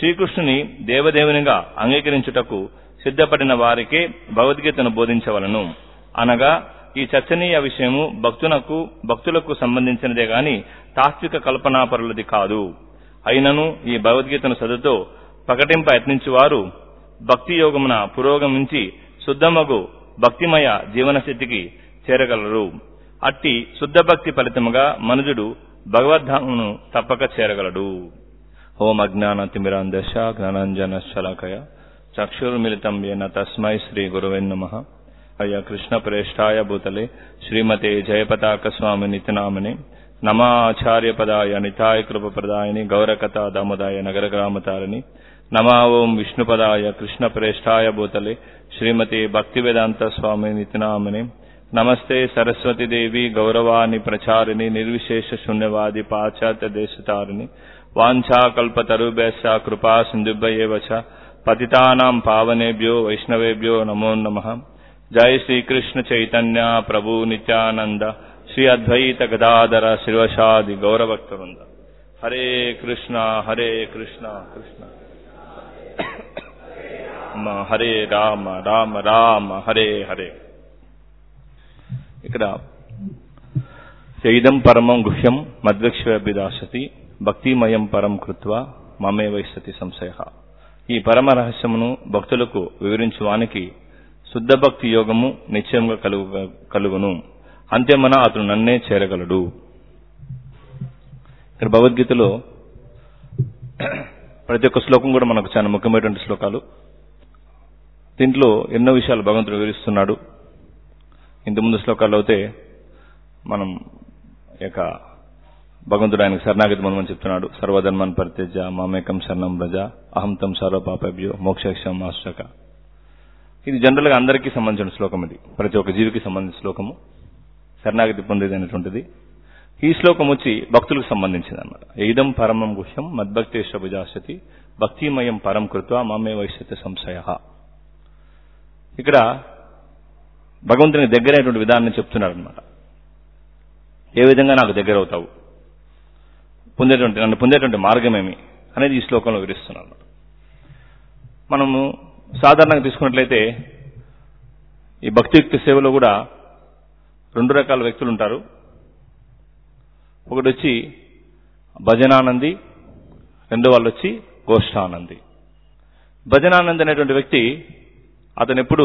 శ్రీకృష్ణుని దేవదేవునిగా అంగీకరించుటకు సిద్ధపడిన వారికే భగవద్గీతను బోధించవలను అనగా ఈ చర్చనీయ విషయము భక్తునకు భక్తులకు సంబంధించినదే గాని తాత్విక కల్పనాపరులది కాదు అయినను ఈ భగవద్గీతను చదువుతో ప్రకటింప యత్నించువారు భక్తి యోగమున పురోగమించి శుద్ధమగు భక్తిమయ జీవన స్థితికి చేరగలరు అట్టి శుద్ధ భక్తి ఫలితముగా మనుజుడు భగవద్ధామును తప్పక చేరగలడు ఓం అజ్ఞాన తిమిరాందశ జ్ఞానాంజన శలాకయ చక్షుర్మిళితం ఏన తస్మై శ్రీ గురువే నమ అయ్య కృష్ణ ప్రేష్టాయ భూతలే శ్రీమతే జయపతాక స్వామి నిత్యనామని నమాచార్య పదాయ నితాయ కృప ప్రదాయని గౌరకథ దామోదాయ నగర గ్రామతారిణి నమా ఓం విష్ణుపదాయ కృష్ణ ప్రేష్టాయ భూతలే శ్రీమతి భక్తి వేదాంత స్వామి నిత్యనామని నమస్తే సరస్వతి దేవి గౌరవాన్ని ప్రచారిణి నిర్విశేష శూన్యవాది పాశ్చాత్య దేశతారిణి వాంఛాకల్పతరుభ్యశ్చ కృపా సింధుభ్య చ పతితానాం పావనేభ్యో వైష్ణవేభ్యో నమో నమః జై శ్రీకృష్ణ చైతన్య ప్రభు నిత్యానంద శ్రీ అద్వైత గదాధర శివశాది గౌరభక్తవృంద హరే కృష్ణ హరే కృష్ణ కృష్ణ మ హరే రామ రామ రామ హరే హరే ఇక్కడ చైదం పరమం గుహ్యం మద్వక్షభిదాసతి భక్తిమయం పరం కృత్వ మమే వైసతి సంశయ ఈ పరమ రహస్యమును భక్తులకు వివరించువానికి శుద్ధ భక్తి యోగము నిశ్చయంగా కలుగు కలుగును అంత్యమన అతను నన్నే చేరగలడు ఇక్కడ భగవద్గీతలో ప్రతి ఒక్క శ్లోకం కూడా మనకు చాలా ముఖ్యమైనటువంటి శ్లోకాలు దీంట్లో ఎన్నో విషయాలు భగవంతుడు వివరిస్తున్నాడు ఇంతకుముందు శ్లోకాల్లో అయితే మనం యొక్క భగవంతుడు ఆయనకు శరణాగతి మనమని చెప్తున్నాడు సర్వధర్మన్ పరిత్యజ మామేకం శరణం రజ అహం తం సర్వ పాపభ్యో మోక్షక్షం ఆశ్రక ఇది జనరల్ గా అందరికీ సంబంధించిన శ్లోకం ఇది ప్రతి ఒక్క జీవికి సంబంధించిన శ్లోకము శరణాగతి పొందేది అనేటువంటిది ఈ శ్లోకం వచ్చి భక్తులకు సంబంధించింది అనమాట ఏదం పరమం గుహ్యం మద్భక్తేశ్వ విజాసతి భక్తిమయం పరం కృత్వ మామే వైశ్యత సంశయ ఇక్కడ భగవంతునికి దగ్గరైనటువంటి విధానాన్ని చెప్తున్నాడు అనమాట ఏ విధంగా నాకు దగ్గర అవుతావు పొందేటువంటి నన్ను పొందేటువంటి మార్గమేమి అనేది ఈ శ్లోకంలో వివరిస్తున్నాను అనమాట మనము సాధారణంగా తీసుకున్నట్లయితే ఈ భక్తియుక్త సేవలో కూడా రెండు రకాల వ్యక్తులు ఉంటారు ఒకటి వచ్చి భజనానంది రెండో వాళ్ళు వచ్చి గోష్ఠానంది భజనానంది అనేటువంటి వ్యక్తి అతను ఎప్పుడు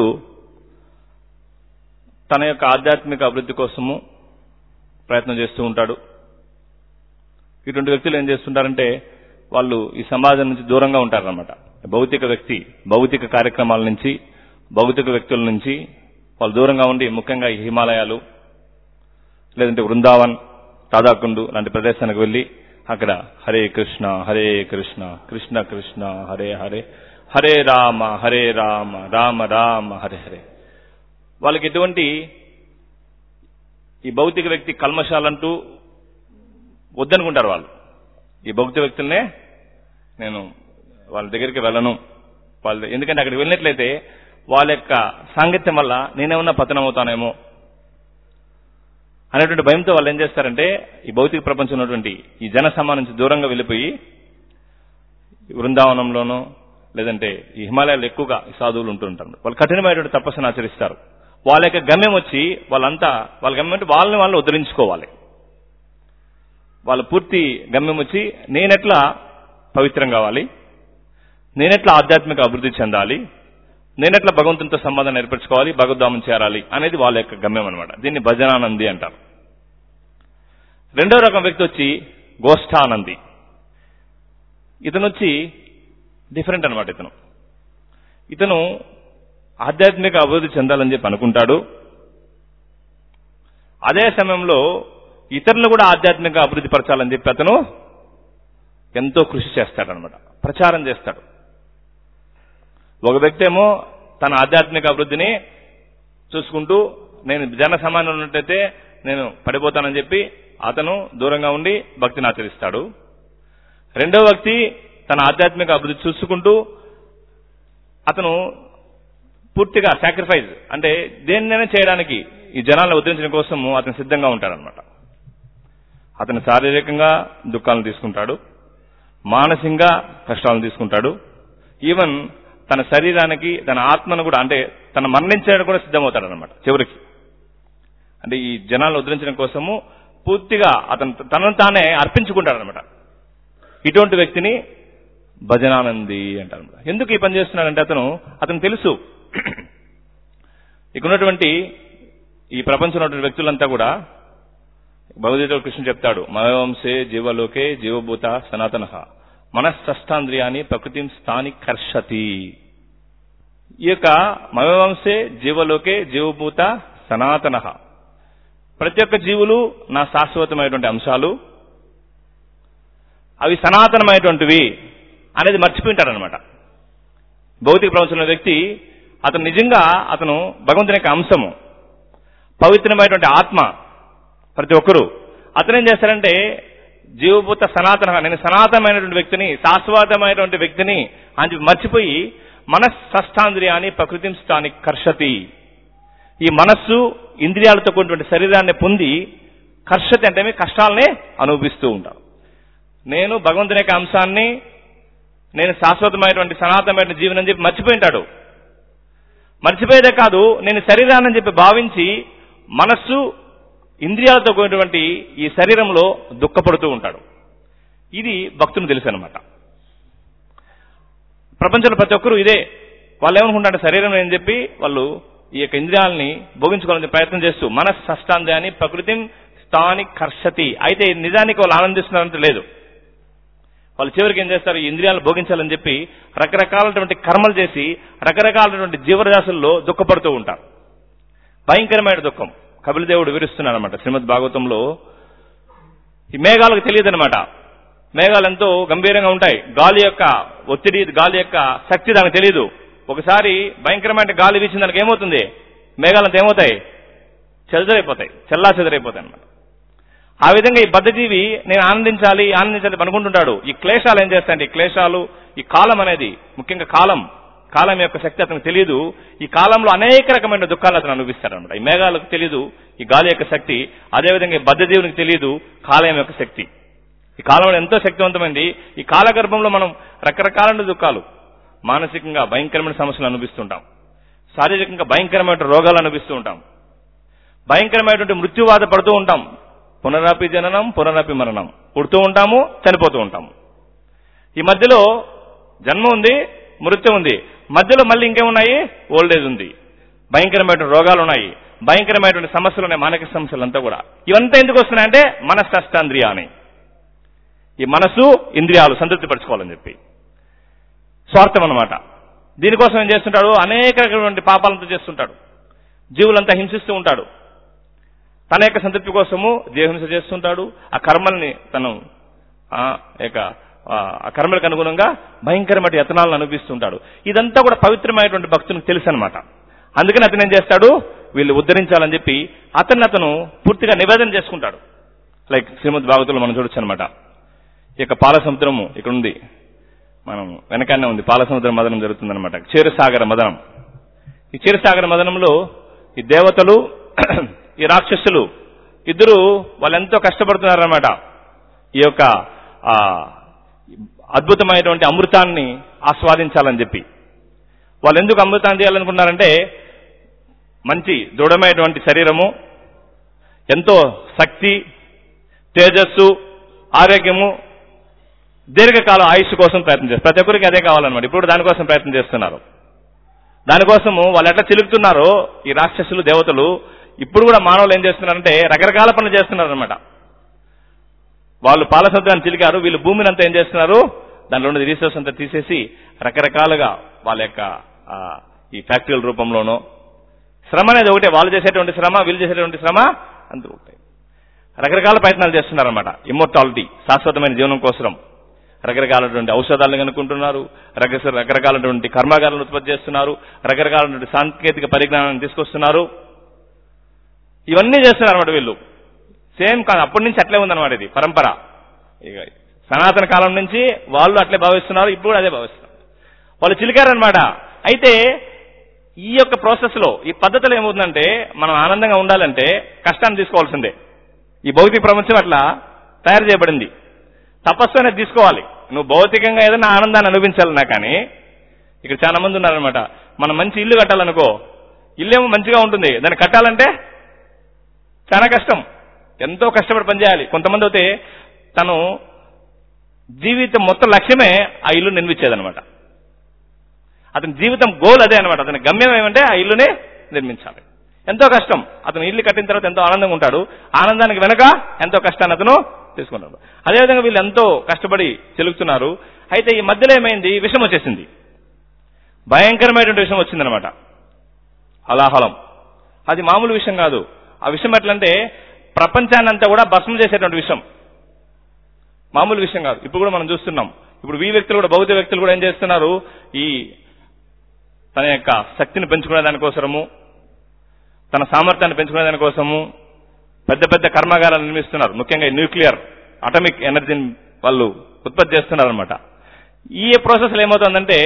తన యొక్క ఆధ్యాత్మిక అభివృద్ధి కోసము ప్రయత్నం చేస్తూ ఉంటాడు ఇటువంటి వ్యక్తులు ఏం చేస్తుంటారంటే వాళ్ళు ఈ సమాజం నుంచి దూరంగా ఉంటారన్నమాట భౌతిక వ్యక్తి భౌతిక కార్యక్రమాల నుంచి భౌతిక వ్యక్తుల నుంచి వాళ్ళు దూరంగా ఉండి ముఖ్యంగా ఈ హిమాలయాలు లేదంటే వృందావన్ రాధాకుండు లాంటి ప్రదేశానికి వెళ్లి అక్కడ హరే కృష్ణ హరే కృష్ణ కృష్ణ కృష్ణ హరే హరే హరే రామ హరే రామ రామ రామ హరే హరే వాళ్ళకి ఎటువంటి ఈ భౌతిక వ్యక్తి కల్మశాలంటూ వద్దనుకుంటారు వాళ్ళు ఈ భౌతిక వ్యక్తులనే నేను వాళ్ళ దగ్గరికి వెళ్ళను వాళ్ళ ఎందుకంటే అక్కడికి వెళ్ళినట్లయితే వాళ్ళ యొక్క సాంగత్యం వల్ల నేనేమన్నా పతనం అవుతానేమో అనేటువంటి భయంతో వాళ్ళు ఏం చేస్తారంటే ఈ భౌతిక ప్రపంచం ఉన్నటువంటి ఈ జన సమానం నుంచి దూరంగా వెళ్ళిపోయి వృందావనంలోనో లేదంటే ఈ హిమాలయాలు ఎక్కువగా ఈ సాధువులు ఉంటుంటారు వాళ్ళు కఠినమైనటువంటి తపస్సును ఆచరిస్తారు వాళ్ళ యొక్క గమ్యం వచ్చి వాళ్ళంతా వాళ్ళ గమ్యం అంటే వాళ్ళని వాళ్ళు ఉద్ధరించుకోవాలి వాళ్ళ పూర్తి గమ్యం వచ్చి నేనెట్లా పవిత్రం కావాలి నేనెట్లా ఆధ్యాత్మిక అభివృద్ధి చెందాలి నేనెట్లా భగవంతునితో సంబంధాన్ని ఏర్పరచుకోవాలి భగవద్ధామం చేరాలి అనేది వాళ్ళ యొక్క గమ్యం అనమాట దీన్ని భజనానంది అంటారు రెండో రకం వ్యక్తి వచ్చి గోష్ఠానంది ఇతను వచ్చి డిఫరెంట్ అనమాట ఇతను ఇతను ఆధ్యాత్మిక అభివృద్ధి చెందాలని చెప్పి అనుకుంటాడు అదే సమయంలో ఇతరులను కూడా ఆధ్యాత్మిక అభివృద్ధి పరచాలని చెప్పి అతను ఎంతో కృషి చేస్తాడనమాట ప్రచారం చేస్తాడు ఒక వ్యక్తి ఏమో తన ఆధ్యాత్మిక అభివృద్ధిని చూసుకుంటూ నేను జన సమానం ఉన్నట్టయితే నేను పడిపోతానని చెప్పి అతను దూరంగా ఉండి భక్తిని ఆచరిస్తాడు రెండో వ్యక్తి తన ఆధ్యాత్మిక అభివృద్ధి చూసుకుంటూ అతను పూర్తిగా సాక్రిఫైస్ అంటే దేన్నైనా చేయడానికి ఈ జనాలను ఉద్ధరించడం కోసం అతను సిద్ధంగా ఉంటాడనమాట అతను శారీరకంగా దుఃఖాలను తీసుకుంటాడు మానసికంగా కష్టాలను తీసుకుంటాడు ఈవెన్ తన శరీరానికి తన ఆత్మను కూడా అంటే తన మరణించడానికి కూడా సిద్ధమవుతాడు అనమాట చివరికి అంటే ఈ జనాలను ఉద్ధరించడం కోసము పూర్తిగా అతను తనను తానే అర్పించుకుంటాడు అనమాట ఇటువంటి వ్యక్తిని భజనానంది అంటారు ఎందుకు ఈ పని చేస్తున్నాడంటే అతను అతను తెలుసు ఇక ఉన్నటువంటి ఈ ప్రపంచంలో ఉన్నటువంటి వ్యక్తులంతా కూడా భగవద్గీత కృష్ణుడు చెప్తాడు మయవంశే జీవలోకే జీవభూత సనాతన మనస్సష్టాంద్రియాన్ని ప్రకృతి స్థాని కర్షతి ఈ యొక్క మయవంశే జీవలోకే జీవభూత సనాతన ప్రతి ఒక్క జీవులు నా శాశ్వతమైనటువంటి అంశాలు అవి సనాతనమైనటువంటివి అనేది మర్చిపోయింటాడనమాట భౌతిక ప్రపంచంలో వ్యక్తి అతను నిజంగా అతను భగవంతుని యొక్క అంశము పవిత్రమైనటువంటి ఆత్మ ప్రతి ఒక్కరూ అతను ఏం చేస్తారంటే జీవభూత సనాతన నేను సనాతనమైనటువంటి వ్యక్తిని శాశ్వతమైనటువంటి వ్యక్తిని అని చెప్పి మర్చిపోయి మనస్సష్టాంద్రియాన్ని ప్రకృతి స్థాని కర్షతి ఈ మనస్సు ఇంద్రియాలతో కూడినటువంటి శరీరాన్ని పొంది కర్షతి అంటే కష్టాలనే అనుభవిస్తూ ఉంటాం నేను భగవంతుని యొక్క అంశాన్ని నేను శాశ్వతమైనటువంటి సనాతనమైన జీవనం అని చెప్పి మర్చిపోయింటాడు మర్చిపోయేదే కాదు నేను శరీరాన్ని చెప్పి భావించి మనస్సు ఇంద్రియాలతో కూడినటువంటి ఈ శరీరంలో దుఃఖపడుతూ ఉంటాడు ఇది భక్తుని తెలుసు అనమాట ప్రపంచంలో ప్రతి ఒక్కరూ ఇదే వాళ్ళు ఏమనుకుంటారు శరీరం అని చెప్పి వాళ్ళు ఈ యొక్క ఇంద్రియాలని భోగించుకోవాలని ప్రయత్నం చేస్తూ మనస్ సష్టాంది అని ప్రకృతి స్థాని కర్షతి అయితే నిజానికి వాళ్ళు ఆనందిస్తున్నారంటే లేదు వాళ్ళు చివరికి ఏం చేస్తారు ఈ ఇంద్రియాలు భోగించాలని చెప్పి రకరకాలైనటువంటి కర్మలు చేసి రకరకాలైనటువంటి జీవరాశుల్లో దుఃఖపడుతూ ఉంటారు భయంకరమైన దుఃఖం కపిలదేవుడు వివరిస్తున్నాడు అనమాట శ్రీమద్ భాగవతంలో ఈ మేఘాలకు తెలియదనమాట మేఘాలు ఎంతో గంభీరంగా ఉంటాయి గాలి యొక్క ఒత్తిడి గాలి యొక్క శక్తి దానికి తెలియదు ఒకసారి భయంకరమైన గాలి వీచిన దానికి ఏమవుతుంది మేఘాలంతా ఏమవుతాయి చెదరైపోతాయి చెల్లా చెదరైపోతాయి అనమాట ఆ విధంగా ఈ బద్ధజీవి నేను ఆనందించాలి ఆనందించాలి అనుకుంటుంటాడు ఈ క్లేశాలు ఏం చేస్తాయంటే ఈ క్లేశాలు ఈ కాలం అనేది ముఖ్యంగా కాలం కాలం యొక్క శక్తి అతనికి తెలియదు ఈ కాలంలో అనేక రకమైన దుఃఖాలు అతను అనుభవిస్తాడు అనమాట ఈ మేఘాలకు తెలియదు ఈ గాలి యొక్క శక్తి అదేవిధంగా ఈ బద్ధజీవునికి తెలియదు కాలం యొక్క శక్తి ఈ కాలంలో ఎంతో శక్తివంతమైంది ఈ కాలగర్భంలో మనం రకరకాల దుఃఖాలు మానసికంగా భయంకరమైన సమస్యలు అనుభవిస్తుంటాం శారీరకంగా భయంకరమైన రోగాలు అనుభవిస్తూ ఉంటాం భయంకరమైనటువంటి మృత్యువాద పడుతూ ఉంటాం పునరాపి జననం పునరాపి మరణం పుడుతూ ఉంటాము చనిపోతూ ఉంటాము ఈ మధ్యలో జన్మ ఉంది మృత్యు ఉంది మధ్యలో మళ్ళీ ఇంకేమున్నాయి ఓల్డేజ్ ఉంది భయంకరమైనటువంటి రోగాలు ఉన్నాయి భయంకరమైనటువంటి సమస్యలు ఉన్నాయి మానసిక సమస్యలు అంతా కూడా ఇవంతా ఎందుకు వస్తున్నాయంటే మనస్సష్టాంద్రియ అని ఈ మనసు ఇంద్రియాలు సంతృప్తి పరచుకోవాలని చెప్పి స్వార్థం అన్నమాట దీనికోసం ఏం చేస్తుంటాడు అనేక రకమైనటువంటి పాపాలంతా చేస్తుంటాడు జీవులంతా హింసిస్తూ ఉంటాడు తన యొక్క సంతృప్తి కోసము దేహహింస చేస్తుంటాడు ఆ కర్మల్ని తను ఆ యొక్క ఆ కర్మలకు అనుగుణంగా భయంకరమైన యత్నాలను అనుభవిస్తుంటాడు ఇదంతా కూడా పవిత్రమైనటువంటి భక్తునికి తెలుసు అనమాట అందుకని అతను ఏం చేస్తాడు వీళ్ళు ఉద్ధరించాలని చెప్పి అతన్ని అతను పూర్తిగా నివేదన చేసుకుంటాడు లైక్ శ్రీమద్ భాగవతులు మనం చూడొచ్చు అనమాట ఈ యొక్క పాల సముద్రము ఇక్కడ ఉంది మనం వెనకానే ఉంది పాల సముద్ర మదనం జరుగుతుందన్నమాట క్షీరసాగర మదనం ఈ క్షీరసాగర మదనంలో ఈ దేవతలు ఈ రాక్షసులు ఇద్దరు వాళ్ళు ఎంతో కష్టపడుతున్నారన్నమాట ఈ యొక్క ఆ అద్భుతమైనటువంటి అమృతాన్ని ఆస్వాదించాలని చెప్పి వాళ్ళు ఎందుకు అమృతాన్ని చేయాలనుకున్నారంటే మంచి దృఢమైనటువంటి శరీరము ఎంతో శక్తి తేజస్సు ఆరోగ్యము దీర్ఘకాల ఆయుష్ కోసం ప్రయత్నం చేస్తారు ప్రతి ఒక్కరికి అదే కావాలన్నమాట ఇప్పుడు దానికోసం ప్రయత్నం చేస్తున్నారు దానికోసము వాళ్ళు ఎట్లా చిలుకుతున్నారో ఈ రాక్షసులు దేవతలు ఇప్పుడు కూడా మానవులు ఏం చేస్తున్నారంటే రకరకాల పనులు చేస్తున్నారు అనమాట వాళ్ళు పాలసముద్రాన్ని చిలికారు వీళ్ళు భూమిని అంతా ఏం చేస్తున్నారు దాంట్లో ఉన్న రీసోర్స్ అంతా తీసేసి రకరకాలుగా వాళ్ళ యొక్క ఈ ఫ్యాక్టరీల రూపంలోనో శ్రమ అనేది ఒకటే వాళ్ళు చేసేటువంటి శ్రమ వీళ్ళు చేసేటువంటి శ్రమ అంత ఒకటే రకరకాల ప్రయత్నాలు చేస్తున్నారన్నమాట ఇమ్మోర్టాలిటీ శాశ్వతమైన జీవనం కోసం రకరకాలటువంటి ఔషధాలను కనుక్కుంటున్నారు రకర రకరకాలటువంటి కర్మాగారాలను ఉత్పత్తి చేస్తున్నారు రకరకాలటువంటి సాంకేతిక పరిజ్ఞానాన్ని తీసుకొస్తున్నారు ఇవన్నీ చేస్తున్నారు అనమాట వీళ్ళు సేమ్ కాదు అప్పటి నుంచి అట్లే ఉందన్నమాట ఇది పరంపర ఇక సనాతన కాలం నుంచి వాళ్ళు అట్లే భావిస్తున్నారు ఇప్పుడు కూడా అదే భావిస్తున్నారు వాళ్ళు చిలికారనమాట అయితే ఈ యొక్క ప్రాసెస్ లో ఈ పద్ధతిలో ఏమవుతుందంటే మనం ఆనందంగా ఉండాలంటే కష్టాన్ని తీసుకోవాల్సిందే ఈ భౌతిక ప్రపంచం అట్లా తయారు చేయబడింది తపస్సు అనేది తీసుకోవాలి నువ్వు భౌతికంగా ఏదైనా ఆనందాన్ని అనుభవించాలన్నా కానీ ఇక్కడ చాలా మంది ఉన్నారనమాట మనం మంచి ఇల్లు కట్టాలనుకో ఇల్లేమో మంచిగా ఉంటుంది దాన్ని కట్టాలంటే చాలా కష్టం ఎంతో కష్టపడి పనిచేయాలి కొంతమంది అయితే తను జీవితం మొత్తం లక్ష్యమే ఆ ఇల్లు నిర్మించేదనమాట అతని జీవితం గోల్ అదే అనమాట అతని గమ్యం ఏమంటే ఆ ఇల్లునే నిర్మించాలి ఎంతో కష్టం అతను ఇల్లు కట్టిన తర్వాత ఎంతో ఆనందంగా ఉంటాడు ఆనందానికి వెనక ఎంతో కష్టాన్ని అతను తీసుకుంటాడు అదేవిధంగా వీళ్ళు ఎంతో కష్టపడి చెలుగుతున్నారు అయితే ఈ మధ్యలో ఏమైంది విషం వచ్చేసింది భయంకరమైనటువంటి విషయం వచ్చిందనమాట హలాహలం అది మామూలు విషయం కాదు ఆ విషయం ఎట్లంటే ప్రపంచాన్ని అంతా కూడా భస్మం చేసేటువంటి విషయం మామూలు విషయం కాదు ఇప్పుడు కూడా మనం చూస్తున్నాం ఇప్పుడు ఈ వ్యక్తులు కూడా భౌతిక వ్యక్తులు కూడా ఏం చేస్తున్నారు ఈ తన యొక్క శక్తిని పెంచుకునే దానికోసము తన సామర్థ్యాన్ని పెంచుకునే దానికోసము పెద్ద పెద్ద కర్మాగారాలు నిర్మిస్తున్నారు ముఖ్యంగా న్యూక్లియర్ అటమిక్ ఎనర్జీని వాళ్ళు ఉత్పత్తి చేస్తున్నారు అనమాట ఈ ప్రాసెస్లో ఏమవుతుందంటే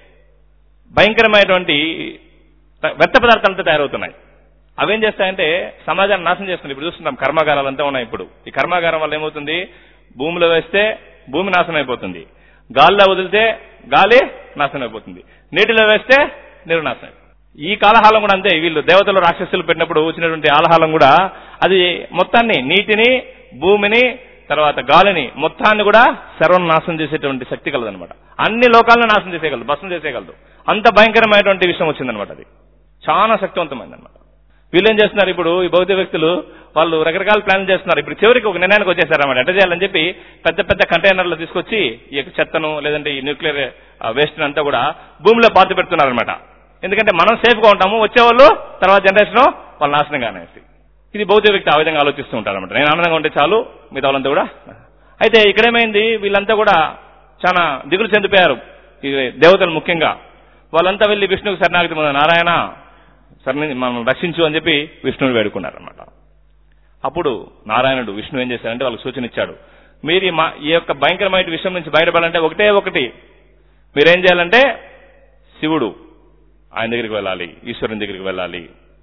భయంకరమైనటువంటి వ్యర్థ పదార్థాలతో తయారవుతున్నాయి అవేం చేస్తాయంటే సమాజాన్ని నాశనం చేస్తుంది ఇప్పుడు చూస్తున్నాం కర్మాగారాలు అంతా ఉన్నాయి ఇప్పుడు ఈ కర్మాగారం వల్ల ఏమవుతుంది భూమిలో వేస్తే భూమి నాశనం అయిపోతుంది గాలిలో వదిలితే గాలి నాశనం అయిపోతుంది నీటిలో వేస్తే నీరు నాశనం అయిపోతుంది. ఈ కాలహాలం కూడా అంతే వీళ్ళు దేవతలు రాక్షసులు పెట్టినప్పుడు వచ్చినటువంటి ఆలహాలం కూడా అది మొత్తాన్ని నీటిని భూమిని తర్వాత గాలిని మొత్తాన్ని కూడా సర్వం నాశనం చేసేటువంటి శక్తి కలదనమాట అన్ని లోకాలను నాశనం చేసేయగలదు భస్మం చేసేయగలదు అంత భయంకరమైనటువంటి విషయం వచ్చిందనమాట అది చాలా శక్తివంతమైందనమాట వీళ్ళు ఏం చేస్తున్నారు ఇప్పుడు ఈ భౌతిక వ్యక్తులు వాళ్ళు రకరకాల ప్లాన్లు చేస్తున్నారు ఇప్పుడు చివరికి ఒక నిర్ణయానికి వచ్చేసారన్నమాట ఎట్ట చేయాలని చెప్పి పెద్ద పెద్ద కంటైనర్లు తీసుకొచ్చి ఈ యొక్క చెత్తను లేదంటే ఈ న్యూక్లియర్ వేస్ట్ అంతా కూడా భూమిలో పాతి పెడుతున్నారనమాట ఎందుకంటే మనం సేఫ్ గా ఉంటాము వచ్చేవాళ్ళు తర్వాత జనరేషన్ వాళ్ళు నాశనం కానేసి ఇది భౌతిక వ్యక్తి ఆ విధంగా ఆలోచిస్తూ ఉంటారన్నమాట నేను ఆనందంగా ఉంటే చాలు మిగతా వాళ్ళంతా కూడా అయితే ఇక్కడేమైంది వీళ్ళంతా కూడా చాలా దిగులు చెందిపోయారు ఈ దేవతలు ముఖ్యంగా వాళ్ళంతా వెళ్ళి విష్ణువుకి శరణాగతి పొందారు. నారాయణ సరే మనం రక్షించు అని చెప్పి విష్ణువుని వేడుకున్నారనమాట అప్పుడు నారాయణుడు విష్ణు ఏం చేశారంటే వాళ్ళకి సూచన ఇచ్చాడు మీరు ఈ మా- ఈ యొక్క భయంకరమైన విషయం నుంచి బయటపడాలంటే ఒకటే ఒకటి మీరేం చేయాలంటే శివుడు ఆయన దగ్గరికి వెళ్ళాలి ఈశ్వరుని దగ్గరికి వెళ్ళాలి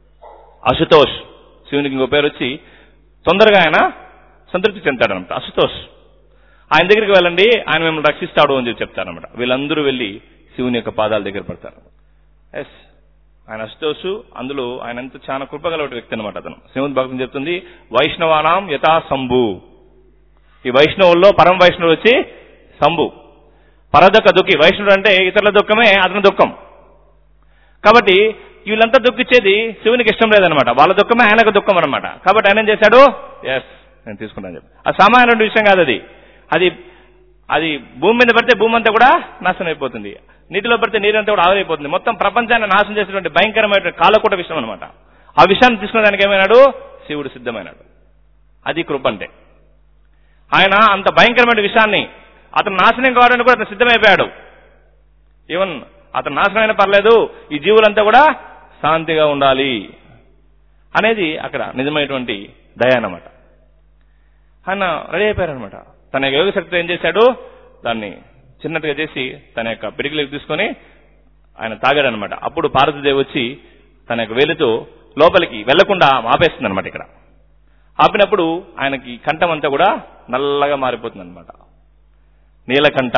అశుతోష్ శివునికి ఇంకో పేరు వచ్చి తొందరగా ఆయన సంతృప్తి చెందుతాడనమాట అశుతోష్ ఆయన దగ్గరికి వెళ్ళండి ఆయన మిమ్మల్ని రక్షిస్తాడు అని చెప్పి చెప్తారనమాట వీళ్ళందరూ వెళ్ళి శివుని యొక్క పాదాల దగ్గర పడతారు ఎస్ ఆయన అశుతోషు అందులో ఆయన అంత చాలా కృపగల వ్యక్తి అనమాట అతను శ్రీమద్ భక్తం చెప్తుంది వైష్ణవానాం యథా సంభు ఈ వైష్ణవుల్లో పరమ వైష్ణవుడు వచ్చి సంభు పరదొక్క దుఃఖి వైష్ణవుడు అంటే ఇతరుల దుఃఖమే అతని దుఃఖం కాబట్టి వీళ్ళంతా దుఃఖించేది శివునికి ఇష్టం లేదనమాట వాళ్ళ దుఃఖమే ఆయనకు దుఃఖం అనమాట కాబట్టి ఆయన ఏం చేశాడు ఎస్ నేను తీసుకుంటాను చెప్పి ఆ సామాన్య విషయం కాదు అది అది అది భూమి మీద పడితే భూమి అంతా కూడా నాశనం అయిపోతుంది నీటిలో పడితే నీరంతా కూడా ఆవిరైపోతుంది మొత్తం ప్రపంచాన్ని నాశనం చేసినటువంటి భయంకరమైన కాలకూట విషయం అనమాట ఆ విషయాన్ని తీసుకునేదానికి ఏమైనాడు శివుడు సిద్ధమైనాడు అది కృప అంటే ఆయన అంత భయంకరమైన విషయాన్ని అతను నాశనం కావడానికి కూడా అతను సిద్ధమైపోయాడు ఈవెన్ అతను నాశనమైన పర్లేదు ఈ జీవులంతా కూడా శాంతిగా ఉండాలి అనేది అక్కడ నిజమైనటువంటి దయ అన్నమాట ఆయన రెడీ అయిపోయారనమాట తన యొక్క యోగ శక్తితో ఏం చేశాడు దాన్ని చిన్నట్టుగా చేసి తన యొక్క పిడికిలోకి తీసుకొని ఆయన తాగాడనమాట అప్పుడు పార్వతీదేవి వచ్చి తన యొక్క వేలితో లోపలికి వెళ్లకుండా ఆపేస్తుంది అనమాట ఇక్కడ ఆపినప్పుడు ఆయనకి కంఠం అంతా కూడా నల్లగా మారిపోతుంది అనమాట నీలకంఠ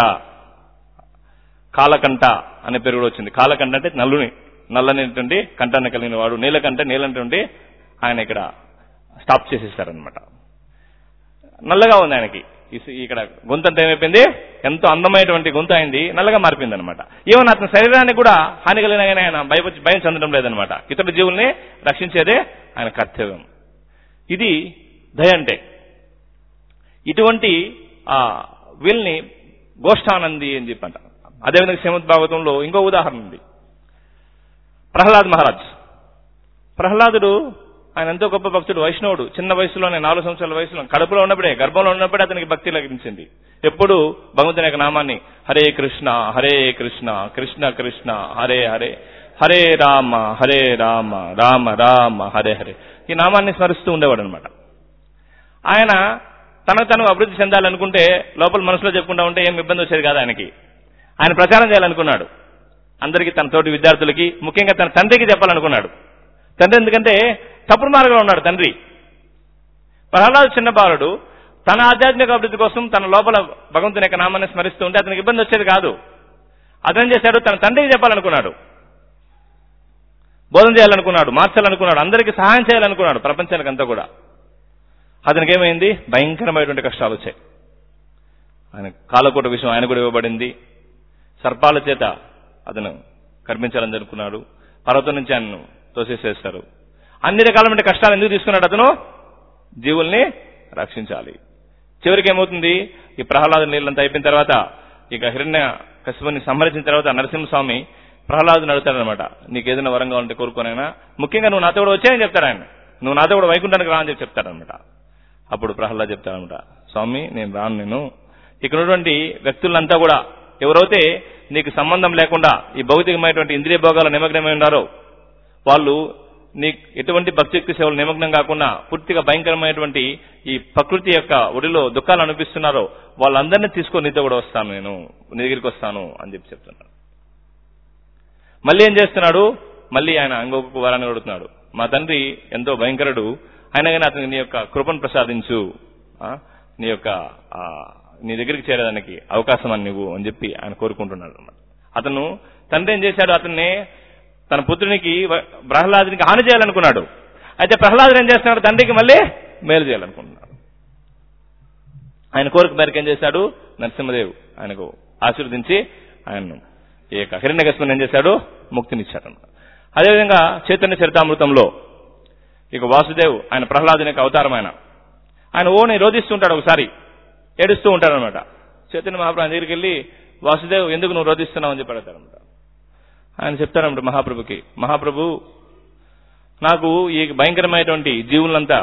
కాలకంఠ అనే పేరు కూడా వచ్చింది కాలకంఠ అంటే నల్లుని నల్లనేటువంటి కంఠాన్ని కలిగిన వాడు నీలకంఠ నీలంటే ఆయన ఇక్కడ స్టాప్ చేసేసారనమాట నల్లగా ఉంది ఆయనకి ఈ- ఇక్కడ గొంతు అంతా ఏమైపోయింది ఎంతో అందమైనటువంటి గొంతు అయింది నల్లగా మారిపోయింది అనమాట ఈవెన్ అతని శరీరానికి కూడా హాని కలిగిన కానీ ఆయన భయ భయం చెందడం లేదనమాట ఇతర జీవుల్ని రక్షించేదే ఆయన కర్తవ్యం ఇది దయ అంటే ఇటువంటి ఆ వీళ్ళని గోష్ఠానంది అని చెప్పంట అదేవిధంగా శ్రీమద్ భాగవతంలో ఇంకో ఉదాహరణ ఉంది ప్రహ్లాద్ మహారాజ్ ప్రహ్లాదుడు ఆయన ఎంతో గొప్ప భక్తుడు వైష్ణవుడు చిన్న వయసులోనే నాలుగు సంవత్సరాల వయసులో కడుపులో ఉన్నప్పుడే గర్భంలో ఉన్నప్పుడే అతనికి భక్తి లభించింది ఎప్పుడు భగవంతుని యొక్క నామాన్ని హరే కృష్ణ హరే కృష్ణ కృష్ణ కృష్ణ హరే హరే హరే రామ హరే రామ రామ రామ హరే హరే ఈ నామాన్ని స్మరిస్తూ ఉండేవాడు అనమాట ఆయన తనకు తను అభివృద్ధి చెందాలనుకుంటే లోపల మనసులో చెప్పుకుంటా ఉంటే ఏం ఇబ్బంది వచ్చేది కాదు ఆయనకి ఆయన ప్రచారం చేయాలనుకున్నాడు అందరికీ తన తోటి విద్యార్థులకి ముఖ్యంగా తన తండ్రికి చెప్పాలనుకున్నాడు తండ్రి ఎందుకంటే తప్పుడు మార్గంలో ఉన్నాడు తండ్రి ప్రహ్లాదు చిన్న బాలుడు తన ఆధ్యాత్మిక అభివృద్ధి కోసం తన లోపల భగవంతుని యొక్క నామాన్ని స్మరిస్తూ ఉంటే అతనికి ఇబ్బంది వచ్చేది కాదు అతను చేశాడు తన తండ్రికి చెప్పాలనుకున్నాడు బోధన చేయాలనుకున్నాడు మార్చాలనుకున్నాడు అందరికీ సహాయం చేయాలనుకున్నాడు ప్రపంచానికి అంతా కూడా అతనికి ఏమైంది భయంకరమైనటువంటి కష్టాలు వచ్చాయి ఆయన కాలకోట విషయం ఆయన కూడా ఇవ్వబడింది సర్పాల చేత అతను కర్మించాలని అనుకున్నాడు పర్వతం నుంచి ఆయనను తోసేసేస్తారు అన్ని రకాలమైన కష్టాలు ఎందుకు తీసుకున్నాడు అతను జీవుల్ని రక్షించాలి చివరికి ఏమవుతుంది ఈ ప్రహ్లాద నీళ్ళంతా అయిపోయిన తర్వాత ఇక హిరణ్య కశిపుని సంహరించిన తర్వాత నరసింహస్వామి ప్రహ్లాదుని అడుగుతాడనమాట నీకు ఏదైనా వరం కావాలంటే కోరుకోనైనా ముఖ్యంగా నువ్వు నాతో కూడా వచ్చాయని చెప్తాడు ఆయన నువ్వు నాతో కూడా వైకుంఠానికి రా అని చెప్పి చెప్తాడనమాట అప్పుడు ప్రహ్లాద్ చెప్తాడనమాట స్వామి నేను రాను నేను ఇక్కడ ఉన్నటువంటి వ్యక్తులంతా కూడా ఎవరైతే నీకు సంబంధం లేకుండా ఈ భౌతికమైనటువంటి ఇంద్రియ భోగాల నిమగ్నమై ఉన్నారో వాళ్ళు నీ ఎటువంటి భక్తియుక్తి సేవలు నిమగ్నం కాకుండా పూర్తిగా భయంకరమైనటువంటి ఈ ప్రకృతి యొక్క ఒడిలో దుఃఖాలు అనిపిస్తున్నారో వాళ్ళందరినీ తీసుకొని నీతో కూడా వస్తాను నేను నీ దగ్గరికి వస్తాను అని చెప్పి చెప్తున్నాడు మళ్ళీ ఏం చేస్తున్నాడు మళ్ళీ ఆయన ఇంకొక వరాన్ని అడుగుతున్నాడు మా తండ్రి ఎంతో భయంకరుడు అయినా కానీ అతనికి నీ యొక్క కృపను ప్రసాదించు ఆ, నీ యొక్క ఆ, నీ దగ్గరికి చేరేదానికి అవకాశం అని నువ్వు అని చెప్పి ఆయన కోరుకుంటున్నాడు అన్నమాట అతను తండ్రి ఏం చేశాడు అతన్ని తన పుత్రునికి వ- ప్రహ్లాదునికి హాని చేయాలనుకున్నాడు అయితే ప్రహ్లాదుడు ఏం చేస్తున్నాడు తండ్రికి మళ్ళీ మేలు చేయాలనుకుంటున్నాడు ఆయన కోరిక మేరకు ఏం చేశాడు నరసింహదేవ్ ఆయనకు ఆశీర్వదించి ఆయన్ను ఈ యొక్క హిరణ్యకశిపుని ఏం చేశాడు ముక్తినిచ్చాడు అదేవిధంగా చైతన్య చరితామృతంలో ఇక వాసుదేవ్ ఆయన ప్రహ్లాదుని యొక్క అవతారం ఆయన ఆయన ఓని రోధిస్తుంటాడు ఒకసారి ఏడుస్తూ ఉంటాడు అనమాట చైతన్య మహాప్రభు ఆయన దగ్గరికి వెళ్ళి వాసుదేవ్ ఎందుకు నువ్వు రోధిస్తున్నావు అని చెప్పి అడతారనమాట ఆయన చెప్తారన్నమాట మహాప్రభుకి మహాప్రభు నాకు ఈ భయంకరమైనటువంటి జీవులంతా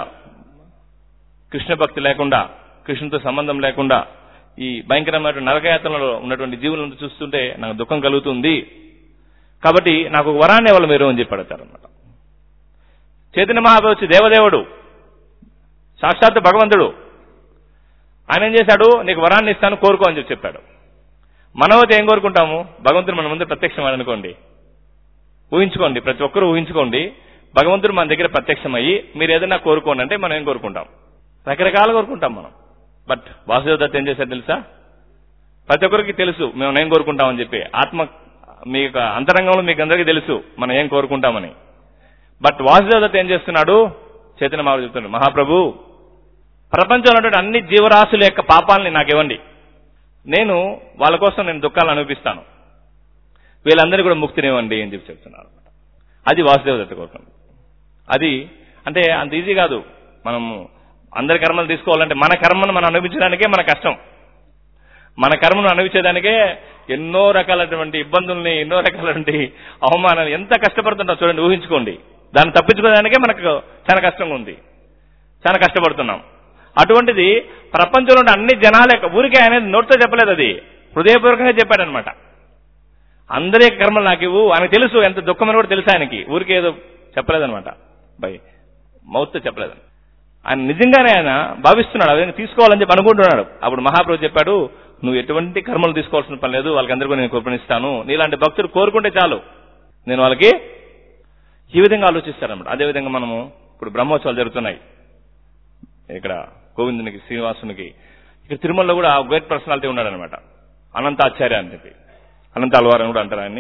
కృష్ణ భక్తి లేకుండా కృష్ణుతో సంబంధం లేకుండా ఈ భయంకరమైన నరకయాత్రలో ఉన్నటువంటి జీవులను చూస్తుంటే నాకు దుఃఖం కలుగుతుంది కాబట్టి నాకు ఒక వరాన్ని ఇవ్వాలి మీరు అని చెప్పి అడతారన్నమాట చైతన్య మహాప్రభు వచ్చి దేవదేవుడు సాక్షాత్ భగవంతుడు ఆయన ఏం చేశాడు నీకు వరాన్ని ఇస్తాను కోరుకో అని చెప్పి చెప్పాడు మనమైతే ఏం కోరుకుంటాము భగవంతుడు మన ముందు ప్రత్యక్షం అనుకోండి ఊహించుకోండి ప్రతి ఒక్కరూ ఊహించుకోండి భగవంతుడు మన దగ్గర ప్రత్యక్షమయ్యి మీరు ఏదైనా కోరుకోండి అంటే మనం ఏం కోరుకుంటాం రకరకాలు కోరుకుంటాం మనం బట్ వాసుదేవ దత్త ఏం చేశాడు తెలుసా ప్రతి ఒక్కరికి తెలుసు మేము ఏం కోరుకుంటామని చెప్పి ఆత్మ మీ యొక్క అంతరంగంలో మీకు అందరికీ తెలుసు మనం ఏం కోరుకుంటామని బట్ వాసుదేవ దత్త ఏం చేస్తున్నాడు చైతన్య మహారాజు చెప్తున్నాడు మహాప్రభు ప్రపంచంలో ఉన్నటువంటి అన్ని జీవరాశుల యొక్క పాపాలని నాకు ఇవ్వండి నేను వాళ్ళ కోసం నేను దుఃఖాలు అనిపిస్తాను వీళ్ళందరినీ కూడా ముక్తినివ్వండి అని చెప్పి చెప్తున్నారు అది వాసుదేవ దత్త కోసం అది అంటే అంత ఈజీ కాదు మనము అందరి కర్మలు తీసుకోవాలంటే మన కర్మను మనం అనుభవించడానికే మన కష్టం మన కర్మను అనుభవించేదానికే ఎన్నో రకాలైనటువంటి ఇబ్బందుల్ని ఎన్నో రకాలైనటువంటి అవమానాలు ఎంత కష్టపడుతుంటాం చూడండి ఊహించుకోండి దాన్ని తప్పించుకోవడానికే మనకు చాలా కష్టంగా ఉంది చాలా కష్టపడుతున్నాం అటువంటిది ప్రపంచంలో ఉన్న అన్ని జనాల యొక్క ఊరికే అనేది నోటితో చెప్పలేదు అది హృదయపూర్వకంగా చెప్పాడనమాట అందరి యొక్క కర్మలు నాకు ఇవ్వు ఆయనకు తెలుసు ఎంత దుఃఖమని కూడా తెలుసు ఆయనకి ఊరికే ఏదో చెప్పలేదనమాట బై మౌత్తో చెప్పలేదు ఆయన నిజంగానే ఆయన భావిస్తున్నాడు ఆ విధంగా తీసుకోవాలని చెప్పి అనుకుంటున్నాడు అప్పుడు మహాప్రభు చెప్పాడు నువ్వు ఎటువంటి కర్మలు తీసుకోవాల్సిన పని లేదు వాళ్ళకందరూ కూడా నేను కోరుకునిస్తాను నీలాంటి భక్తులు కోరుకుంటే చాలు నేను వాళ్ళకి ఈ విధంగా ఆలోచిస్తారన్నమాట అదేవిధంగా మనము ఇప్పుడు బ్రహ్మోత్సవాలు జరుగుతున్నాయి ఇక్కడ గోవిందునికి శ్రీనివాసునికి ఇక్కడ తిరుమలలో కూడా గ్రేట్ పర్సనాలిటీ ఉన్నాడనమాట అనంతాచార్య అని చెప్పి అనంత అల్వార్ అని కూడా అంటారు ఆయన్ని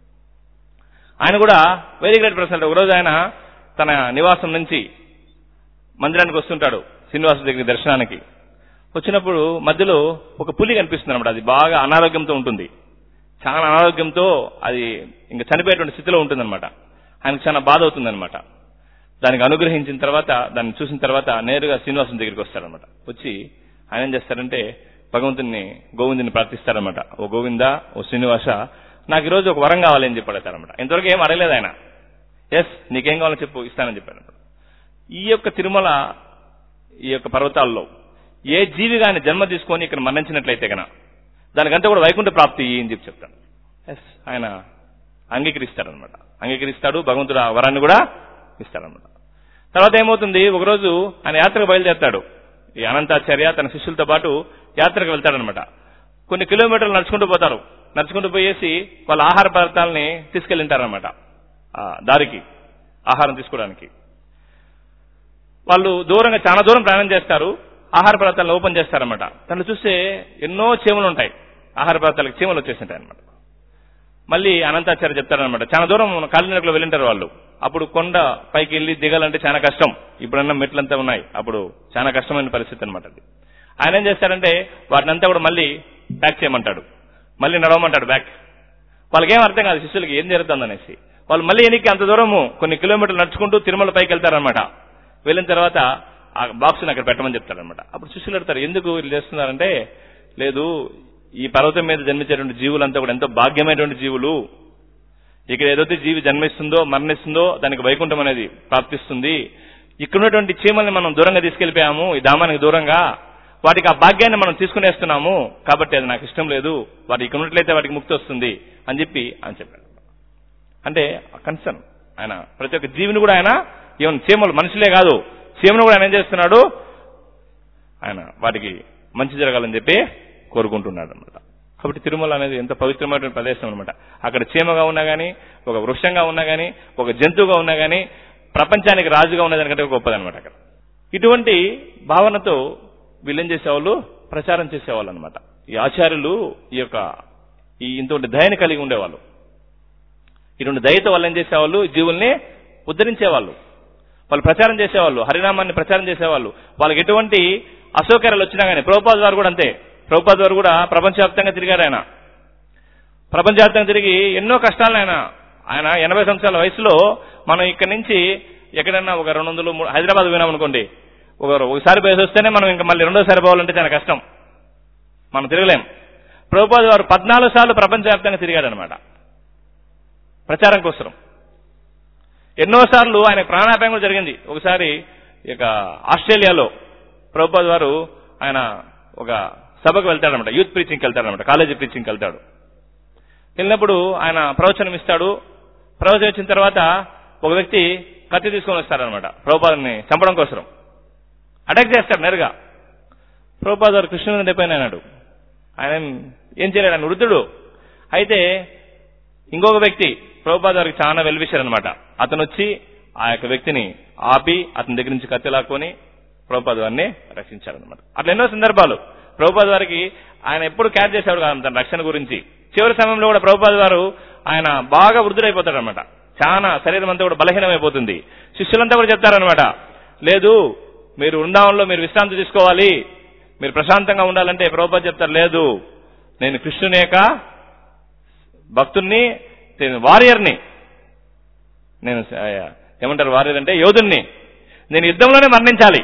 ఆయన కూడా వెరీ గ్రేట్ పర్సనాలిటీ ఒకరోజు ఆయన తన నివాసం నుంచి మందిరానికి వస్తుంటాడు శ్రీనివాసు దగ్గర దర్శనానికి వచ్చినప్పుడు మధ్యలో ఒక పులి కనిపిస్తుంది అనమాట అది బాగా అనారోగ్యంతో ఉంటుంది చాలా అనారోగ్యంతో అది ఇంకా చనిపోయేటువంటి స్థితిలో ఉంటుందన్నమాట ఆయనకు చాలా బాధ అవుతుందన్నమాట దానికి అనుగ్రహించిన తర్వాత దాన్ని చూసిన తర్వాత నేరుగా శ్రీనివాసం దగ్గరికి వస్తారనమాట వచ్చి ఆయన ఏం చేస్తారంటే భగవంతుని గోవిందుని ప్రార్థిస్తారనమాట ఓ గోవింద ఓ శ్రీనివాస నాకు ఈరోజు ఒక వరం కావాలి అని చెప్పి అడతారనమాట ఇంతవరకు ఏం అడగలేదు ఆయన ఎస్ నీకేం కావాలో చెప్పు ఇస్తానని చెప్పాడు ఈ యొక్క తిరుమల ఈ యొక్క పర్వతాల్లో ఏ జీవి గాని జన్మ తీసుకొని ఇక్కడ మరణించినట్లయితే గన దానికంతా కూడా వైకుంఠ ప్రాప్తి అని చెప్పి చెప్తాను ఎస్ ఆయన అంగీకరిస్తాడనమాట అంగీకరిస్తాడు భగవంతుడు ఆ వరాన్ని కూడా ఇస్తాడనమాట తర్వాత ఏమవుతుంది ఒకరోజు ఆయన యాత్రకు బయలుదేరతాడు ఈ అనంతాచార్య తన శిష్యులతో పాటు యాత్రకు వెళ్తాడనమాట కొన్ని కిలోమీటర్లు నడుచుకుంటూ పోతారు నడుచుకుంటూ పోయేసి వాళ్ళ ఆహార పదార్థాలని తీసుకెళ్ళింటారనమాట ఆ దారికి ఆహారం తీసుకోవడానికి వాళ్ళు దూరంగా చాలా దూరం ప్రయాణం చేస్తారు ఆహార పదార్థాలను ఓపెన్ చేస్తారన్నమాట దాంట్లో చూస్తే ఎన్నో చీమలు ఉంటాయి ఆహార పదార్థాలకు చీమలు వచ్చేసింటాయి అనమాట మళ్ళీ అనంతాచార్య చెప్తారనమాట చాలా దూరం కాలినడకలో వెళ్ళింటారు వాళ్ళు అప్పుడు కొండ పైకి వెళ్ళి దిగాలంటే చాలా కష్టం ఇప్పుడన్నా మెట్లంతా ఉన్నాయి అప్పుడు చాలా కష్టమైన పరిస్థితి అనమాట అది ఆయన ఏం చేస్తాడంటే వాటినంతా కూడా మళ్ళీ ప్యాక్ చేయమంటాడు మళ్ళీ నడవమంటాడు బ్యాక్ వాళ్ళకి ఏం అర్థం కాదు శిష్యులకి ఏం జరుగుతుంది అనేసి వాళ్ళు మళ్ళీ ఎనికి అంత దూరము కొన్ని కిలోమీటర్లు నడుచుకుంటూ తిరుమల పైకి వెళ్తారనమాట వెళ్ళిన తర్వాత ఆ బాక్స్ అక్కడ పెట్టమని చెప్తారనమాట అప్పుడు శిష్యులు అడతారు ఎందుకు వీళ్ళు చేస్తున్నారంటే లేదు ఈ పర్వతం మీద జన్మించేటువంటి జీవులంతా కూడా ఎంతో భాగ్యమైనటువంటి జీవులు ఇక్కడ ఏదైతే జీవి జన్మిస్తుందో మరణిస్తుందో దానికి వైకుంఠం అనేది ప్రాప్తిస్తుంది ఇక్కడ ఉన్నటువంటి చీమల్ని మనం దూరంగా తీసుకెళ్లిపోయాము ఈ ధామానికి దూరంగా వాటికి ఆ భాగ్యాన్ని మనం తీసుకునేస్తున్నాము కాబట్టి అది నాకు ఇష్టం లేదు వాటి ఇక్కడ ఉన్నట్లయితే వాటికి ముక్తి వస్తుంది అని చెప్పి అని చెప్పాడు అంటే కన్సర్న్ ఆయన ప్రతి ఒక్క జీవిని కూడా ఆయన ఈవెన్ చీమలు మనుషులే కాదు చీమను కూడా ఆయన ఏం చేస్తున్నాడు ఆయన వాటికి మంచి జరగాలని చెప్పి కోరుకుంటున్నాడు అనమాట కాబట్టి తిరుమల అనేది ఎంత పవిత్రమైనటువంటి ప్రదేశం అనమాట అక్కడ చీమగా ఉన్నా గానీ ఒక వృక్షంగా ఉన్నా గానీ ఒక జంతువుగా ఉన్నా గానీ ప్రపంచానికి రాజుగా ఉన్నదానికంటే గొప్పదనమాట అక్కడ ఇటువంటి భావనతో వీళ్ళేం చేసేవాళ్ళు ప్రచారం చేసేవాళ్ళు అనమాట ఈ ఆచార్యులు ఈ యొక్క ఈ ఇంతటి దయని కలిగి ఉండేవాళ్ళు ఇటువంటి దయతో వాళ్ళు ఏం చేసేవాళ్ళు జీవుల్ని ఉద్ధరించేవాళ్ళు వాళ్ళు ప్రచారం చేసేవాళ్ళు హరినామాన్ని ప్రచారం చేసేవాళ్ళు వాళ్ళకి ఎటువంటి అసౌకర్యాలు వచ్చినా కానీ ప్రభుపాద్ వారు కూడా అంతే ప్రభుపాద్ వారు కూడా ప్రపంచవ్యాప్తంగా తిరిగారు ఆయన ప్రపంచవ్యాప్తంగా తిరిగి ఎన్నో కష్టాలను ఆయన ఆయన ఎనభై సంవత్సరాల వయసులో మనం ఇక్కడి నుంచి ఎక్కడైనా ఒక రెండు వందలు మూడు- హైదరాబాద్ పోయినామనుకోండి ఒక ఒకసారి పోయేసి వస్తేనే మనం ఇంకా మళ్ళీ రెండోసారి పోవాలంటే చాలా కష్టం మనం తిరగలేం ప్రభుపాద్ వారు పద్నాలుగు సార్లు ప్రపంచవ్యాప్తంగా తిరిగాడనమాట ప్రచారం కోసం ఎన్నోసార్లు ఆయన ప్రాణాపాయం కూడా జరిగింది ఒకసారి ఇక ఆస్ట్రేలియాలో ప్రభుపాద్ వారు ఆయన ఒక సభకు వెళ్తాడనమాట యూత్ ప్రీచింగ్కి వెళ్తాడనమాట కాలేజీ ప్రీచింగ్కి వెళ్తాడు వెళ్ళినప్పుడు ఆయన ప్రవచనం ఇస్తాడు ప్రవచనం ఇచ్చిన తర్వాత ఒక వ్యక్తి కత్తి తీసుకొని వస్తాడనమాట ప్రభుపాదని చంపడం కోసం అటాక్ చేస్తాడు నేరుగా ప్రభుపాద్ వారు కృష్ణుని దెబ్బైన అన్నాడు ఆయన ఏం చేయలేడు ఆయన వృద్ధుడు అయితే ఇంకొక వ్యక్తి ప్రభుపాద్ వారికి చాలా వెల్విషర్ అనమాట అతను వచ్చి ఆ యొక్క వ్యక్తిని ఆపి అతని దగ్గర నుంచి కత్తి లాక్కొని ప్రభుపాద్ వారిని రక్షించారనమాట అట్లా ఎన్నో సందర్భాలు ప్రభుపాద్ వారికి ఆయన ఎప్పుడు క్యార్ చేసేవాడు కాదు తన రక్షణ గురించి చివరి సమయంలో కూడా ప్రభుపాద్ వారు ఆయన బాగా వృద్ధుడైపోతాడు అనమాట చాలా శరీరం అంతా కూడా బలహీనమైపోతుంది శిష్యులంతా కూడా చెప్తారనమాట లేదు మీరు వృందావనంలో మీరు విశ్రాంతి తీసుకోవాలి మీరు ప్రశాంతంగా ఉండాలంటే ప్రభుపాద్ చెప్తారు లేదు నేను కృష్ణుని యొక్క భక్తుణ్ణి నేను వారియర్ని నేను ఆ, ఏమంటారు వారియర్ అంటే యోధుణ్ణి నేను యుద్ధంలోనే మరణించాలి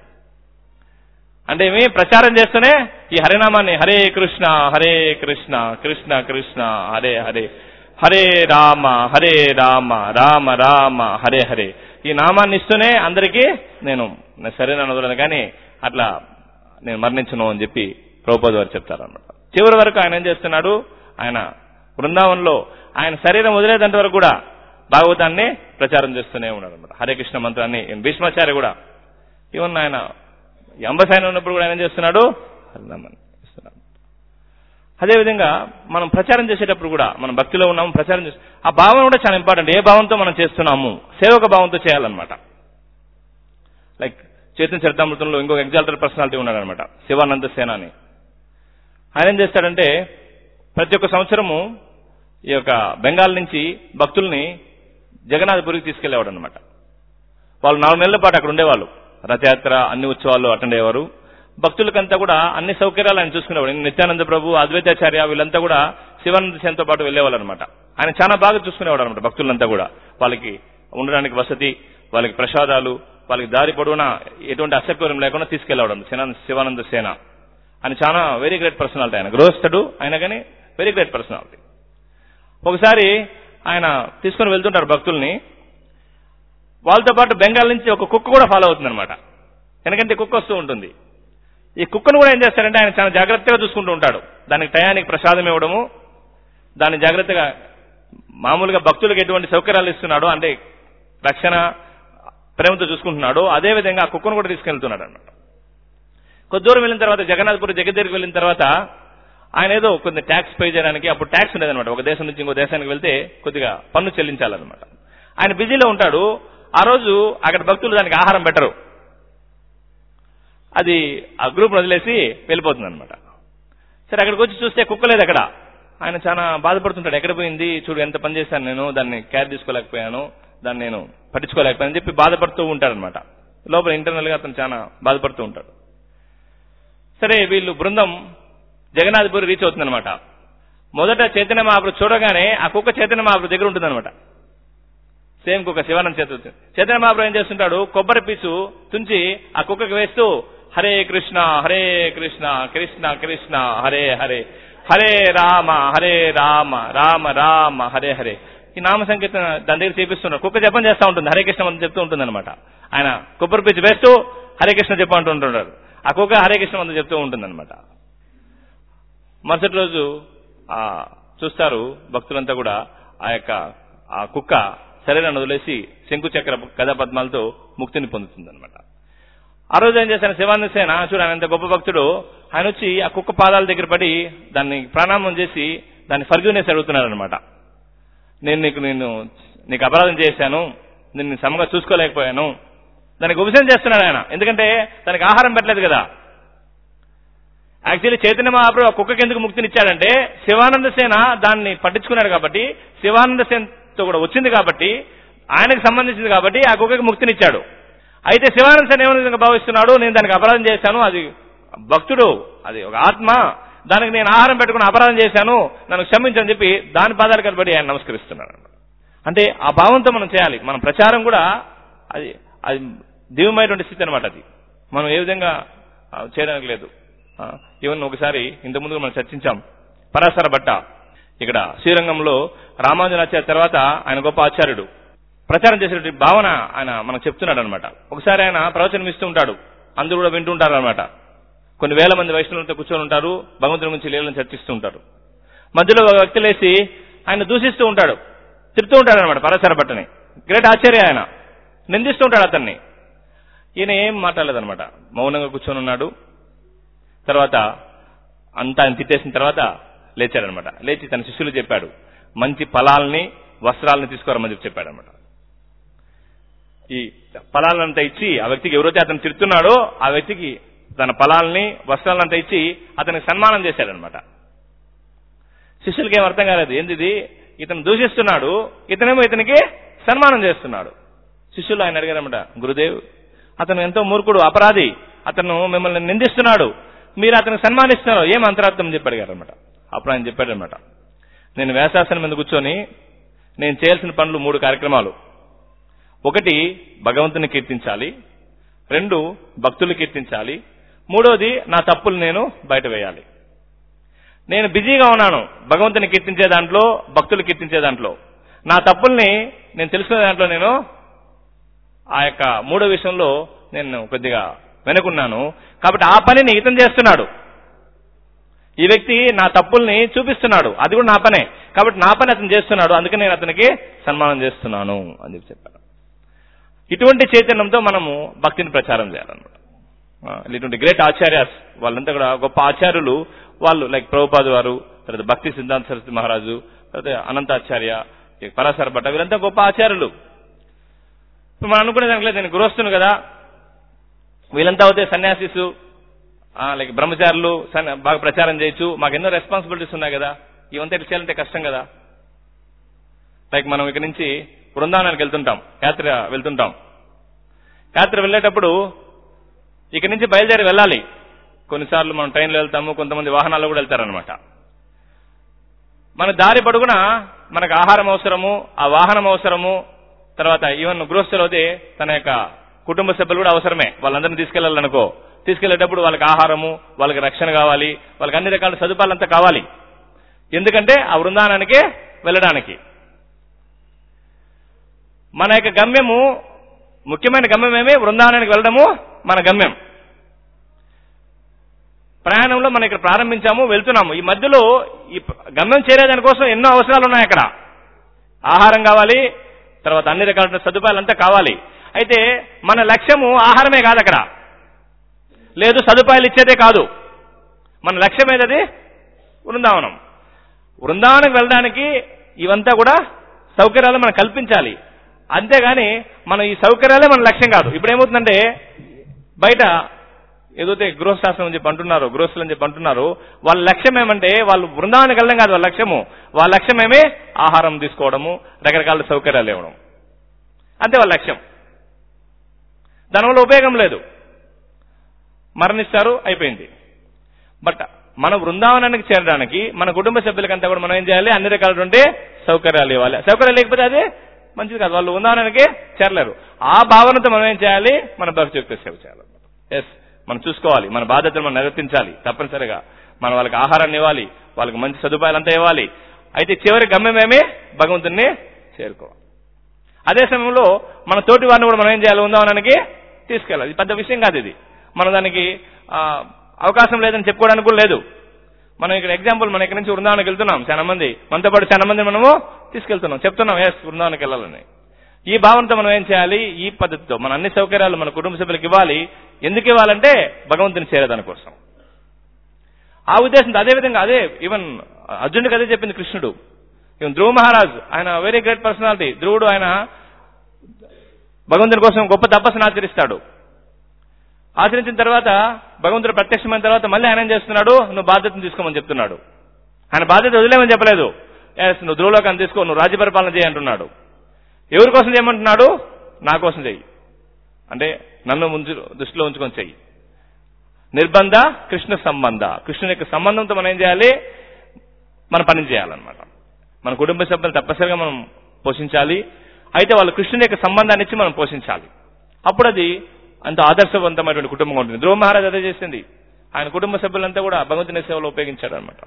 అంటే ఏమి ప్రచారం చేస్తూనే ఈ హరినామాన్ని హరే కృష్ణ హరే కృష్ణ కృష్ణ కృష్ణ హరే హరే హరే రామ హరే రామ రామ రామ హరే హరే ఈ నామాన్ని ఇస్తూనే అందరికీ నేను నా శరీరాన్ని వదలను కానీ అట్లా నేను మరణించను అని చెప్పి ప్రభుపాద్ వారు చెప్తారన్నమాట చివరి వరకు ఆయన ఏం చేస్తున్నాడు ఆయన బృందావనంలో ఆయన శరీరం వదిలేదంత వరకు కూడా భాగవతాన్ని ప్రచారం చేస్తూనే ఉన్నాడు అనమాట హరే కృష్ణ మంత్రాన్ని భీష్మాచార్య కూడా ఈవెన్ ఆయన ఈ అంబసాయన ఉన్నప్పుడు కూడా ఆయన ఏం చేస్తున్నాడు హరినామాన్ని ఇస్తున్నాడు అదేవిధంగా మనం ప్రచారం చేసేటప్పుడు కూడా మనం భక్తిలో ఉన్నాము ప్రచారం చేసి ఆ భావన కూడా చాలా ఇంపార్టెంట్ ఏ భావంతో మనం చేస్తున్నాము సేవక భావంతో చేయాలన్నమాట లైక్ చైతన్య చరితామృతంలో ఇంకొక ఎగ్జాల్టర్ పర్సనాలిటీ ఉన్నాడనమాట శివానంద సేన అని ఆయన ఏం చేస్తాడంటే ప్రతి ఒక్క సంవత్సరము ఈ యొక్క బెంగాల్ నుంచి భక్తుల్ని జగన్నాథపురికి తీసుకెళ్లేవాడు అనమాట వాళ్ళు నాలుగు నెలల పాటు అక్కడ ఉండేవాళ్ళు రథయాత్ర అన్ని ఉత్సవాల్లో అటెండ్ అయ్యేవారు భక్తులకంతా కూడా అన్ని సౌకర్యాలు ఆయన చూసుకునేవాడు నిత్యానంద ప్రభు అద్వైతాచార్య వీళ్ళంతా కూడా శివానంద సేనతో పాటు వెళ్ళేవాళ్ళు అనమాట ఆయన చాలా బాగా చూసుకునేవాడు అనమాట భక్తులంతా కూడా వాళ్ళకి ఉండడానికి వసతి వాళ్ళకి ప్రసాదాలు వాళ్ళకి దారి పొడవునా ఎటువంటి అసౌకర్యం లేకుండా తీసుకెళ్లేవాడు శివానంద శివానంద సేన ఆయన చాలా వెరీ గ్రేట్ పర్సనాలిటీ ఆయన గృహస్థుడు ఆయన కానీ వెరీ గ్రేట్ పర్సనాలిటీ ఒకసారి ఆయన తీసుకుని వెళ్తుంటారు భక్తుల్ని వాళ్ళతో పాటు బెంగాల్ నుంచి ఒక కుక్క కూడా ఫాలో అవుతుంది అనమాట ఎందుకంటే కుక్క వస్తూ ఉంటుంది ఈ కుక్కను కూడా ఏం చేస్తారంటే ఆయన చాలా జాగ్రత్తగా చూసుకుంటూ ఉంటాడు దానికి టయానికి ప్రసాదం ఇవ్వడము దాన్ని జాగ్రత్తగా మామూలుగా భక్తులకు ఎటువంటి సౌకర్యాలు ఇస్తున్నాడో అంటే రక్షణ ప్రేమతో చూసుకుంటున్నాడో అదే విధంగా ఆ కుక్కను కూడా తీసుకెళ్తున్నాడు అనమాట కొద్ది దూరం వెళ్ళిన తర్వాత జగన్నాథ్పూర్ జగదేరికి వెళ్ళిన తర్వాత ఆయన ఏదో కొన్ని ట్యాక్స్ పే చేయడానికి అప్పుడు ట్యాక్స్ ఉండేదన్నమాట ఒక దేశం నుంచి ఇంకో దేశానికి వెళ్తే కొద్దిగా పన్ను చెల్లించాలన్నమాట ఆయన బిజీలో ఉంటాడు ఆ రోజు అక్కడ భక్తులు దానికి ఆహారం పెట్టరు అది ఆ గ్రూప్ వదిలేసి వెళ్ళిపోతుంది అనమాట సరే అక్కడికి వచ్చి చూస్తే కుక్క లేదు అక్కడ ఆయన చాలా బాధపడుతుంటాడు ఎక్కడ పోయింది చూడు ఎంత పని చేశాను నేను దాన్ని కేర్ తీసుకోలేకపోయాను దాన్ని నేను పట్టించుకోలేకపోయాను అని చెప్పి బాధపడుతూ ఉంటాడనమాట లోపల ఇంటర్నల్ గా అతను చాలా బాధపడుతూ ఉంటాడు సరే వీళ్ళు బృందం జగన్నాథపురి రీచ్ అవుతుందన్నమాట మొదట చైతన్య మహాప్రభు చూడగానే ఆ కుక్క చైతన్య మహాప్రభు దగ్గర ఉంటుందన్నమాట సేమ్ కుక్క శివానంద చేత చైతన్య మహాప్రభు ఏం చేస్తుంటాడు కొబ్బరి పీచు తుంచి ఆ కుక్కకి వేస్తూ హరే కృష్ణ హరే కృష్ణ కృష్ణ కృష్ణ హరే హరే హరే రామ హరే రామ రామ రామ హరే హరే ఈ నామ సంకీర్తన దాని దగ్గర చేపిస్తున్నాడు కుక్క జపం చేస్తా ఉంటుంది హరే కృష్ణ మంత్రం చెప్తూ ఉంటుంది అనమాట ఆయన కొబ్బరి పీచు వేస్తూ హరే కృష్ణ చెప్పు అంటుంటాడు ఆ కుక్క హరే కృష్ణ మంత్రం చెప్తూ ఉంటుంది అనమాట మరుసటి రోజు ఆ చూస్తారు భక్తులంతా కూడా ఆ యొక్క ఆ కుక్క శరీరాన్ని వదిలేసి శంకు చక్ర గదా పద్మాలతో ముక్తిని పొందుతుంది అనమాట ఆ రోజు ఏం చేశాను శివానంద సేన చూడు ఆయన ఎంత గొప్ప భక్తుడు ఆయన వచ్చి ఆ కుక్క పాదాల దగ్గర పడి దాన్ని ప్రణామం చేసి దాన్ని ఫర్గ్యూనెస్ అడుగుతున్నాడు అనమాట నేను నీకు నేను నీకు అపరాధం చేశాను నిన్ను సమగా చూసుకోలేకపోయాను దానికి ఉపశమనం చేస్తున్నాడు ఆయన ఎందుకంటే దానికి ఆహారం పెట్టలేదు కదా యాక్చువల్లీ చైతన్య మహాప్రభు ఆ కుక్కకి ఎందుకు ముక్తినిచ్చాడంటే శివానంద సేన దాన్ని పట్టించుకున్నాడు కాబట్టి శివానంద సేనతో కూడా వచ్చింది కాబట్టి ఆయనకు సంబంధించింది కాబట్టి ఆ కుక్కకి ముక్తినిచ్చాడు అయితే శివానంద సేన ఏమని విధంగా భావిస్తున్నాడు నేను దానికి అపరాధం చేశాను అది భక్తుడు అది ఒక ఆత్మ దానికి నేను ఆహారం పెట్టుకుని అపరాధం చేశాను నన్ను క్షమించని చెప్పి దాని పాదాలు కనబడి ఆయన నమస్కరిస్తున్నాడు అంటే ఆ భావంతో మనం చేయాలి మన ప్రచారం కూడా అది అది దివ్యమైనటువంటి స్థితి అనమాట అది మనం ఏ విధంగా ఆ, చేయడానికి లేదు ఈవెన్ ఒకసారి ఇంత ముందు మనం చర్చించాం పరాశర భట్ట ఇక్కడ శ్రీరంగంలో రామానుజనాచార్య తర్వాత ఆయన గొప్ప ఆచార్యుడు ప్రచారం చేసేటువంటి భావన ఆయన మనకు చెప్తున్నాడు అనమాట ఒకసారి ఆయన ప్రవచనం ఇస్తూ ఉంటాడు అందరూ కూడా వింటూ ఉంటారు అనమాట కొన్ని వేల మంది వైష్ణవులతో కూర్చొని ఉంటారు భగవంతుని గురించి లీలను చర్చిస్తూ ఉంటారు మధ్యలో ఒక వ్యక్తి లేచి ఆయన దూషిస్తూ ఉంటాడు తిడుతూ ఉంటాడు అనమాట పరాశర భట్టని గ్రేట్ ఆచార్య ఆయన నిందిస్తూ ఉంటాడు అతన్ని ఈయన ఏం మాట్లాడలేదన్నమాట మౌనంగా కూర్చొని ఉన్నాడు తర్వాత అంతా ఆయన తిట్టేసిన తర్వాత లేచాడనమాట లేచి తన శిష్యులు చెప్పాడు మంచి ఫలాల్ని వస్త్రాలని తీసుకోరమని చెప్పి చెప్పాడు అనమాట ఈ ఫలాలంతా ఇచ్చి ఆ వ్యక్తికి ఎవరైతే అతను తిడుతున్నాడో ఆ వ్యక్తికి తన ఫలాల్ని వస్త్రాలంతా ఇచ్చి అతనికి సన్మానం చేశాడనమాట శిష్యులకి ఏం అర్థం కాలేదు ఏంది ఇది? ఇతను దూషిస్తున్నాడు ఇతనేమో ఇతనికి సన్మానం చేస్తున్నాడు శిష్యులు ఆయన అడిగారన్నమాట గురుదేవ్ అతను ఎంతో మూర్ఖుడు అపరాధి అతను మిమ్మల్ని నిందిస్తున్నాడు మీరు అతను సన్మానిస్తున్నారు ఏం అంతరార్థం చెప్పి అడిగారనమాట అప్పుడు ఆయన చెప్పాడనమాట నేను వేసాసనం మీద కూర్చొని నేను చేయాల్సిన పనులు మూడు కార్యక్రమాలు ఒకటి భగవంతుని కీర్తించాలి రెండు భక్తులు కీర్తించాలి మూడోది నా తప్పులు నేను బయట వేయాలి నేను బిజీగా ఉన్నాను భగవంతుని కీర్తించే దాంట్లో భక్తులు కీర్తించే దాంట్లో నా తప్పుల్ని నేను తెలుసుకునే దాంట్లో నేను ఆ యొక్క మూడో విషయంలో నేను కొద్దిగా వెనుకున్నాను కాబట్టి ఆ పనిని ఇతను చేస్తున్నాడు ఈ వ్యక్తి నా తప్పుల్ని చూపిస్తున్నాడు అది కూడా నా పనే కాబట్టి నా పని అతను చేస్తున్నాడు అందుకని నేను అతనికి సన్మానం చేస్తున్నాను అని చెప్పి చెప్పాను ఇటువంటి చైతన్యంతో మనము భక్తిని ప్రచారం చేయాలన్నమాట ఆ, ఇటువంటి గ్రేట్ ఆచార్యాస్ వాళ్ళంతా కూడా గొప్ప ఆచార్యులు వాళ్ళు లైక్ ప్రభుపాదు వారు తర్వాత భక్తి సిద్ధాంత సరస్వతి మహారాజు తర్వాత అనంతాచార్య ఈ పరాశర భట్ట వీళ్ళంతా గొప్ప ఆచార్యులు ఇప్పుడు మనం అనుకునే దానికి లేదు నేను గురొస్తును కదా వీళ్ళంతా అవుతే సన్యాసిస్ లైక్ బ్రహ్మచారులు సన్- బాగా ప్రచారం చేయొచ్చు మాకు ఎన్నో రెస్పాన్సిబిలిటీస్ ఉన్నాయి కదా ఇవంతా ఇట్లా చేయాలంటే కష్టం కదా లైక్ మనం ఇక్కడ నుంచి బృందావనానికి వెళ్తుంటాం యాత్ర వెళ్తుంటాం యాత్ర వెళ్ళేటప్పుడు ఇక్కడి నుంచి బయలుదేరి వెళ్ళాలి కొన్నిసార్లు మనం ట్రైన్లో వెళ్తాము కొంతమంది వాహనాల్లో కూడా వెళ్తారనమాట మన దారి పొడుగున మనకు ఆహారం అవసరము ఆ వాహనం అవసరము తర్వాత ఈవెన్ గృహస్థులు అయితే తన యొక్క కుటుంబ సభ్యులు కూడా అవసరమే వాళ్ళందరినీ తీసుకెళ్లాలనుకో తీసుకెళ్లేటప్పుడు వాళ్ళకి ఆహారము వాళ్ళకి రక్షణ కావాలి వాళ్ళకి అన్ని రకాల సదుపాయాలంతా కావాలి ఎందుకంటే ఆ బృందావనానికి వెళ్ళడానికి మన యొక్క గమ్యము ముఖ్యమైన గమ్యం ఏమి బృందావనానికి వెళ్ళడము మన గమ్యం ప్రయాణంలో మనం ఇక్కడ ప్రారంభించాము వెళ్తున్నాము ఈ మధ్యలో ఈ ప- గమ్యం చేరేదాని కోసం ఎన్నో అవసరాలు ఉన్నాయి అక్కడ ఆహారం కావాలి తర్వాత అన్ని రకాల సదుపాయాలు అంతా కావాలి అయితే మన లక్ష్యము ఆహారమే కాదు అక్కడ లేదు సదుపాయాలు ఇచ్చేదే కాదు మన లక్ష్యం ఏదది బృందావనం బృందావనం వెళ్ళడానికి ఇవంతా కూడా సౌకర్యాలు మనం కల్పించాలి అంతేగాని మనం ఈ సౌకర్యాలే మన లక్ష్యం కాదు ఇప్పుడు ఏమవుతుందంటే బయట ఏదైతే గృహశాస్త్రం అని చెప్పి అంటున్నారో గృహస్థులు అని చెప్పి అంటున్నారో వాళ్ళ లక్ష్యం ఏమంటే వాళ్ళు బృందావనానికి వెళ్ళడం కాదు వాళ్ళ లక్ష్యము వాళ్ళ లక్ష్యం ఏమే ఆహారం తీసుకోవడము రకరకాల సౌకర్యాలు ఇవ్వడం అంతే వాళ్ళ లక్ష్యం దానివల్ల ఉపయోగం లేదు మరణిస్తారు అయిపోయింది బట్ మన బృందావనానికి చేరడానికి మన కుటుంబ సభ్యులకంతా కూడా మనం ఏం చేయాలి అన్ని రకాలటువంటి సౌకర్యాలు ఇవ్వాలి సౌకర్యాలు లేకపోతే అది మంచిది కాదు వాళ్ళు బృందావనానికి చేరలేరు ఆ భావనతో మనం ఏం చేయాలి మన భక్తియుక్త సేవ చేయాలి ఎస్ మనం చూసుకోవాలి మన బాధ్యతలు మనం నిర్వర్తించాలి తప్పనిసరిగా మనం వాళ్ళకి ఆహారాన్ని ఇవ్వాలి వాళ్ళకి మంచి సదుపాయాలు అంతా ఇవ్వాలి అయితే చివరి గమ్యమేమి భగవంతుని చేరుకోవాలి అదే సమయంలో మన తోటి వారిని కూడా మనం ఏం చేయాలి ఉందామనడానికి తీసుకెళ్ళాలి ఇది పెద్ద విషయం కాదు ఇది మనం దానికి ఆ, అవకాశం లేదని చెప్పుకోవడానికి కూడా లేదు మనం ఇక్కడ ఎగ్జాంపుల్ మనం ఇక్కడ నుంచి వృందావనానికి వెళ్తున్నాం చాలా మంది మనతో పాటు చాలా మంది మనము తీసుకెళ్తున్నాం చెప్తున్నాం ఎస్ వృందావనానికి వెళ్ళాలని ఈ భావనతో మనం ఏం చేయాలి ఈ పద్ధతితో మన అన్ని సౌకర్యాలు మన కుటుంబ సభ్యులకు ఇవ్వాలి ఎందుకు ఇవ్వాలంటే భగవంతుని చేరేదాని కోసం ఆ ఉద్దేశంతో అదే విధంగా అదే ఈవెన్ అర్జునుడికి అదే చెప్పింది కృష్ణుడు ఈవెన్ ధ్రువ మహారాజ్ ఆయన వెరీ గ్రేట్ పర్సనాలిటీ ధ్రువుడు ఆయన భగవంతుని కోసం గొప్ప తపస్సును ఆచరిస్తాడు ఆచరించిన తర్వాత భగవంతుడు ప్రత్యక్షమైన తర్వాత మళ్ళీ ఆయన ఏం చేస్తున్నాడు నువ్వు బాధ్యతను తీసుకోమని చెప్తున్నాడు ఆయన బాధ్యత వదిలేమని చెప్పలేదు ఎస్ నువ్వు ధ్రువలోకాన్ని తీసుకో నువ్వు రాజ్య పరిపాలన చేయి అంటున్నాడు ఎవరి కోసం చేయమంటున్నాడు నా కోసం చెయ్యి అంటే నన్ను ముందు దృష్టిలో ఉంచుకొని చెయ్యి నిర్బంధ కృష్ణ సంబంధ కృష్ణుని యొక్క సంబంధంతో మనం ఏం చేయాలి మన పని చేయాలన్నమాట మన కుటుంబ సభ్యులు తప్పనిసరిగా మనం పోషించాలి అయితే వాళ్ళు కృష్ణుని యొక్క సంబంధాన్ని ఇచ్చి మనం పోషించాలి అప్పుడు అది అంత ఆదర్శవంతమైనటువంటి కుటుంబం ఉంటుంది ధ్రువ మహారాజ్ అదే చేసింది ఆయన కుటుంబ సభ్యులంతా కూడా భగవంతుని సేవలో ఉపయోగించాడు అనమాట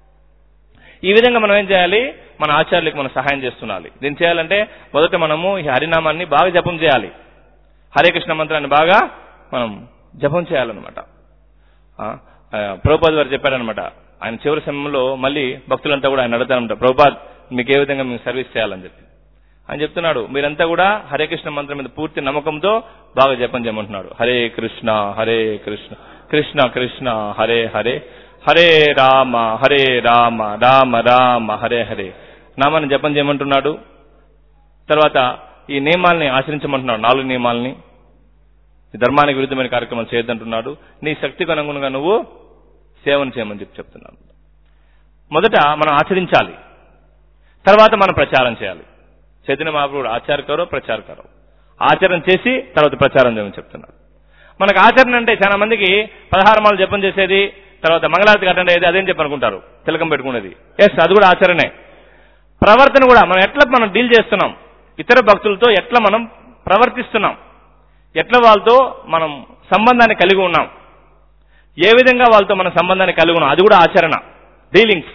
ఈ విధంగా మనం ఏం చేయాలి మన ఆచార్యులకు మనం సహాయం చేస్తున్నాలి దీన్ని చేయాలంటే మొదట మనము ఈ హరినామాన్ని బాగా జపం చేయాలి హరే కృష్ణ మంత్రాన్ని బాగా మనం జపం చేయాలన్నమాట ఆ, ఆ, ప్రభుపాద్ వారు చెప్పారనమాట ఆయన చివరి సమయంలో మళ్ళీ భక్తులంతా కూడా ఆయన అడుగుతారనమాట ప్రభుపాద్ మీకు ఏ విధంగా మేము సర్వీస్ చేయాలని చెప్పి ఆయన చెప్తున్నాడు మీరంతా కూడా హరే కృష్ణ మంత్రం మీద పూర్తి నమ్మకంతో బాగా జపం చేయమంటున్నాడు హరే కృష్ణ హరే కృష్ణ కృష్ణ కృష్ణ హరే హరే హరే రామ హరే రామ రామ రామ హరే హరే నామాన్ని జపం చేయమంటున్నాడు తర్వాత ఈ నియమాల్ని ఆచరించమంటున్నాడు నాలుగు నియమాల్ని ఈ ధర్మానికి విరుద్ధమైన కార్యక్రమాలు చేయొద్దంటున్నాడు నీ శక్తికి అనుగుణంగా నువ్వు సేవను చేయమని చెప్పి చెప్తున్నాను మొదట మనం ఆచరించాలి తర్వాత మనం ప్రచారం చేయాలి చైతన్య మహాప్రభుడు ఆచారకరో ప్రచారకరో ఆచరణ చేసి తర్వాత ప్రచారం చేయమని చెప్తున్నారు మనకు ఆచరణ అంటే చాలా మందికి పదహారు మాలు జపం చేసేది తర్వాత మంగళారతి అటెండ్ అయ్యేది అదేం చెప్పి అనుకుంటారు తిలకం పెట్టుకునేది ఎస్ అది కూడా ఆచరణే ప్రవర్తన కూడా మనం ఎట్లా మనం డీల్ చేస్తున్నాం ఇతర భక్తులతో ఎట్లా మనం ప్రవర్తిస్తున్నాం ఎట్లా వాళ్ళతో మనం సంబంధాన్ని కలిగి ఉన్నాం ఏ విధంగా వాళ్ళతో మన సంబంధాన్ని కలిగి ఉన్నాం అది కూడా ఆచరణ డీలింగ్స్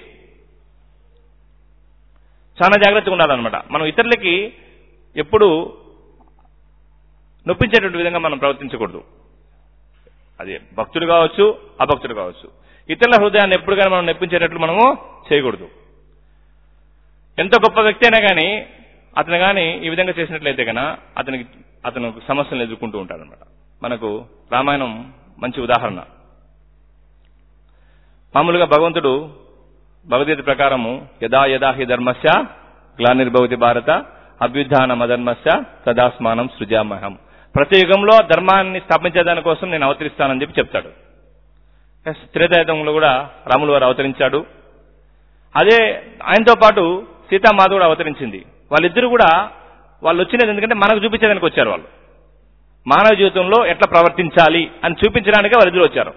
చాలా జాగ్రత్తగా ఉండాలన్నమాట మనం ఇతరులకి ఎప్పుడు నొప్పించేటువంటి విధంగా మనం ప్రవర్తించకూడదు అది భక్తుడు కావచ్చు అభక్తుడు కావచ్చు ఇతరుల హృదయాన్ని ఎప్పుడు కానీ మనం నొప్పించేటట్లు మనము చేయకూడదు ఎంత గొప్ప వ్యక్తి అయినా కానీ అతను కానీ ఈ విధంగా చేసినట్లయితే కనుక అతనికి అతను సమస్యలు ఎదుర్కొంటూ ఉంటాడనమాట మనకు రామాయణం మంచి ఉదాహరణ మామూలుగా భగవంతుడు భగవద్గీత ప్రకారము యదా యదా హి ధర్మస్య గ్లానిర్భవతి భారత అభ్యుత్థాన మధర్మస్య తదాస్మానం సృజామహం ప్రతి యుగంలో ధర్మాన్ని స్థాపించేదాని కోసం నేను అవతరిస్తానని చెప్పి చెప్తాడు ఎస్, త్రేతాయుగంలో కూడా రాములు వారు అవతరించాడు అదే ఆయనతో పాటు సీతామాత కూడా అవతరించింది వాళ్ళిద్దరు కూడా వాళ్ళు వచ్చినది ఎందుకంటే మనకు చూపించేదానికి వచ్చారు వాళ్ళు మానవ జీవితంలో ఎట్లా ప్రవర్తించాలి అని చూపించడానికే వాళ్ళిద్దరు వచ్చారు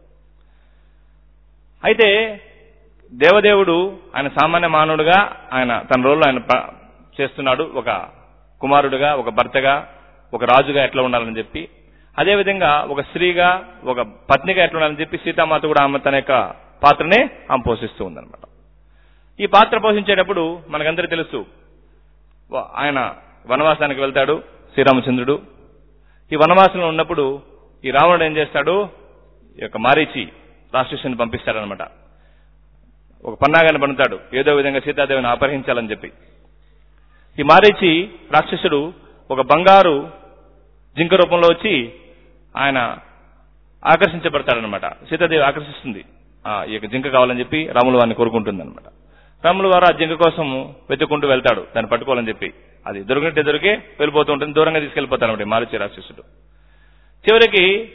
అయితే దేవదేవుడు ఆయన సామాన్య మానవుడుగా ఆయన తన రోజులో ఆయన ప- చేస్తున్నాడు ఒక కుమారుడుగా ఒక భర్తగా ఒక రాజుగా ఎట్లా ఉండాలని చెప్పి అదేవిధంగా ఒక స్త్రీగా ఒక పత్నిగా ఎట్లా ఉండాలని చెప్పి సీతామాత కూడా ఆమె తన యొక్క పాత్రనే ఆమె పోషిస్తూ ఉందన్నమాట ఈ పాత్ర పోషించేటప్పుడు మనకందరికీ తెలుసు వ- ఆయన వనవాసానికి వెళ్తాడు శ్రీరామచంద్రుడు ఈ వనవాసంలో ఉన్నప్పుడు ఈ రావణుడు ఏం చేస్తాడు ఈ యొక్క మారీచి రాక్షసుని పంపిస్తాడనమాట ఒక పన్నాగాన్ని పన్నుతాడు ఏదో విధంగా సీతాదేవిని అపహరించాలని చెప్పి ఈ మారీచి రాక్షసుడు ఒక బంగారు జింక రూపంలో వచ్చి ఆయన ఆకర్షించబడతాడనమాట సీతాదేవి ఆకర్షిస్తుంది ఆ ఈ యొక్క జింక కావాలని చెప్పి రాములు వారిని కోరుకుంటుంది అనమాట రాములు వారు ఆ జింక కోసం వెతుక్కుంటూ వెళ్తాడు దాన్ని పట్టుకోవాలని చెప్పి అది దొరికినట్టే దొరికి వెళ్ళిపోతూ ఉంటుంది దూరంగా తీసుకెళ్లిపోతాడు అనమాట మారుచి రాక్షసుడు చివరికి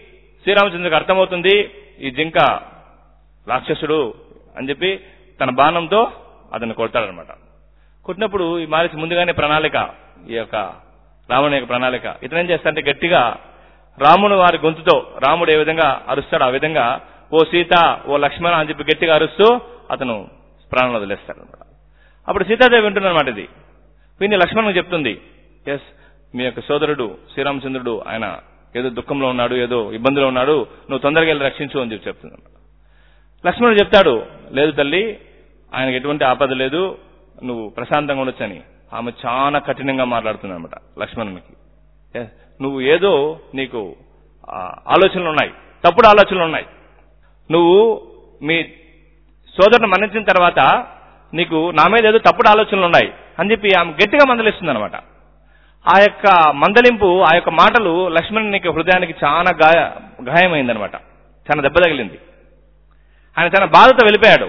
శ్రీరామచంద్రుడికి అర్థమవుతుంది ఈ జింక రాక్షసుడు అని చెప్పి తన బాణంతో అతన్ని కొడతాడనమాట కొట్టినప్పుడు ఈ మారిచి ముందుగానే ప్రణాళిక ఈ యొక్క రాముని యొక్క ప్రణాళిక ఇతను ఏం చేస్తాడంటే గట్టిగా రాముడు వారి గొంతుతో రాముడు ఏ విధంగా అరుస్తాడు ఆ విధంగా ఓ సీత ఓ లక్ష్మణ అని చెప్పి గట్టిగా అరుస్తూ అతను ప్రాణాలు వదిలేస్తాడు అనమాట అప్పుడు సీతాదేవి వింటున్నమాట ఇది విని లక్ష్మణుడు చెప్తుంది ఎస్ మీ యొక్క సోదరుడు శ్రీరామచంద్రుడు ఆయన ఏదో దుఃఖంలో ఉన్నాడు ఏదో ఇబ్బందిలో ఉన్నాడు నువ్వు తొందరగా వెళ్ళి రక్షించు అని చెప్పి చెప్తుంది లక్ష్మణుడు చెప్తాడు లేదు తల్లి ఆయనకి ఎటువంటి ఆపద లేదు నువ్వు ప్రశాంతంగా ఉండొచ్చని ఆమె చాలా కఠినంగా మాట్లాడుతుంది అనమాట లక్ష్మణునికి ఏ, నువ్వు ఏదో నీకు ఆ, ఆలోచనలు ఉన్నాయి తప్పుడు ఆలోచనలు ఉన్నాయి నువ్వు మీ సోదరుని మరణించిన తర్వాత నీకు నా మీద ఏదో తప్పుడు ఆలోచనలు ఉన్నాయి అని చెప్పి ఆమె గట్టిగా మందలిస్తుంది అనమాట ఆ యొక్క మందలింపు ఆ యొక్క మాటలు లక్ష్మణునికి హృదయానికి చాలా గాయ గాయమైందనమాట చాలా దెబ్బ తగిలింది ఆయన చాలా బాధతో వెళ్ళిపోయాడు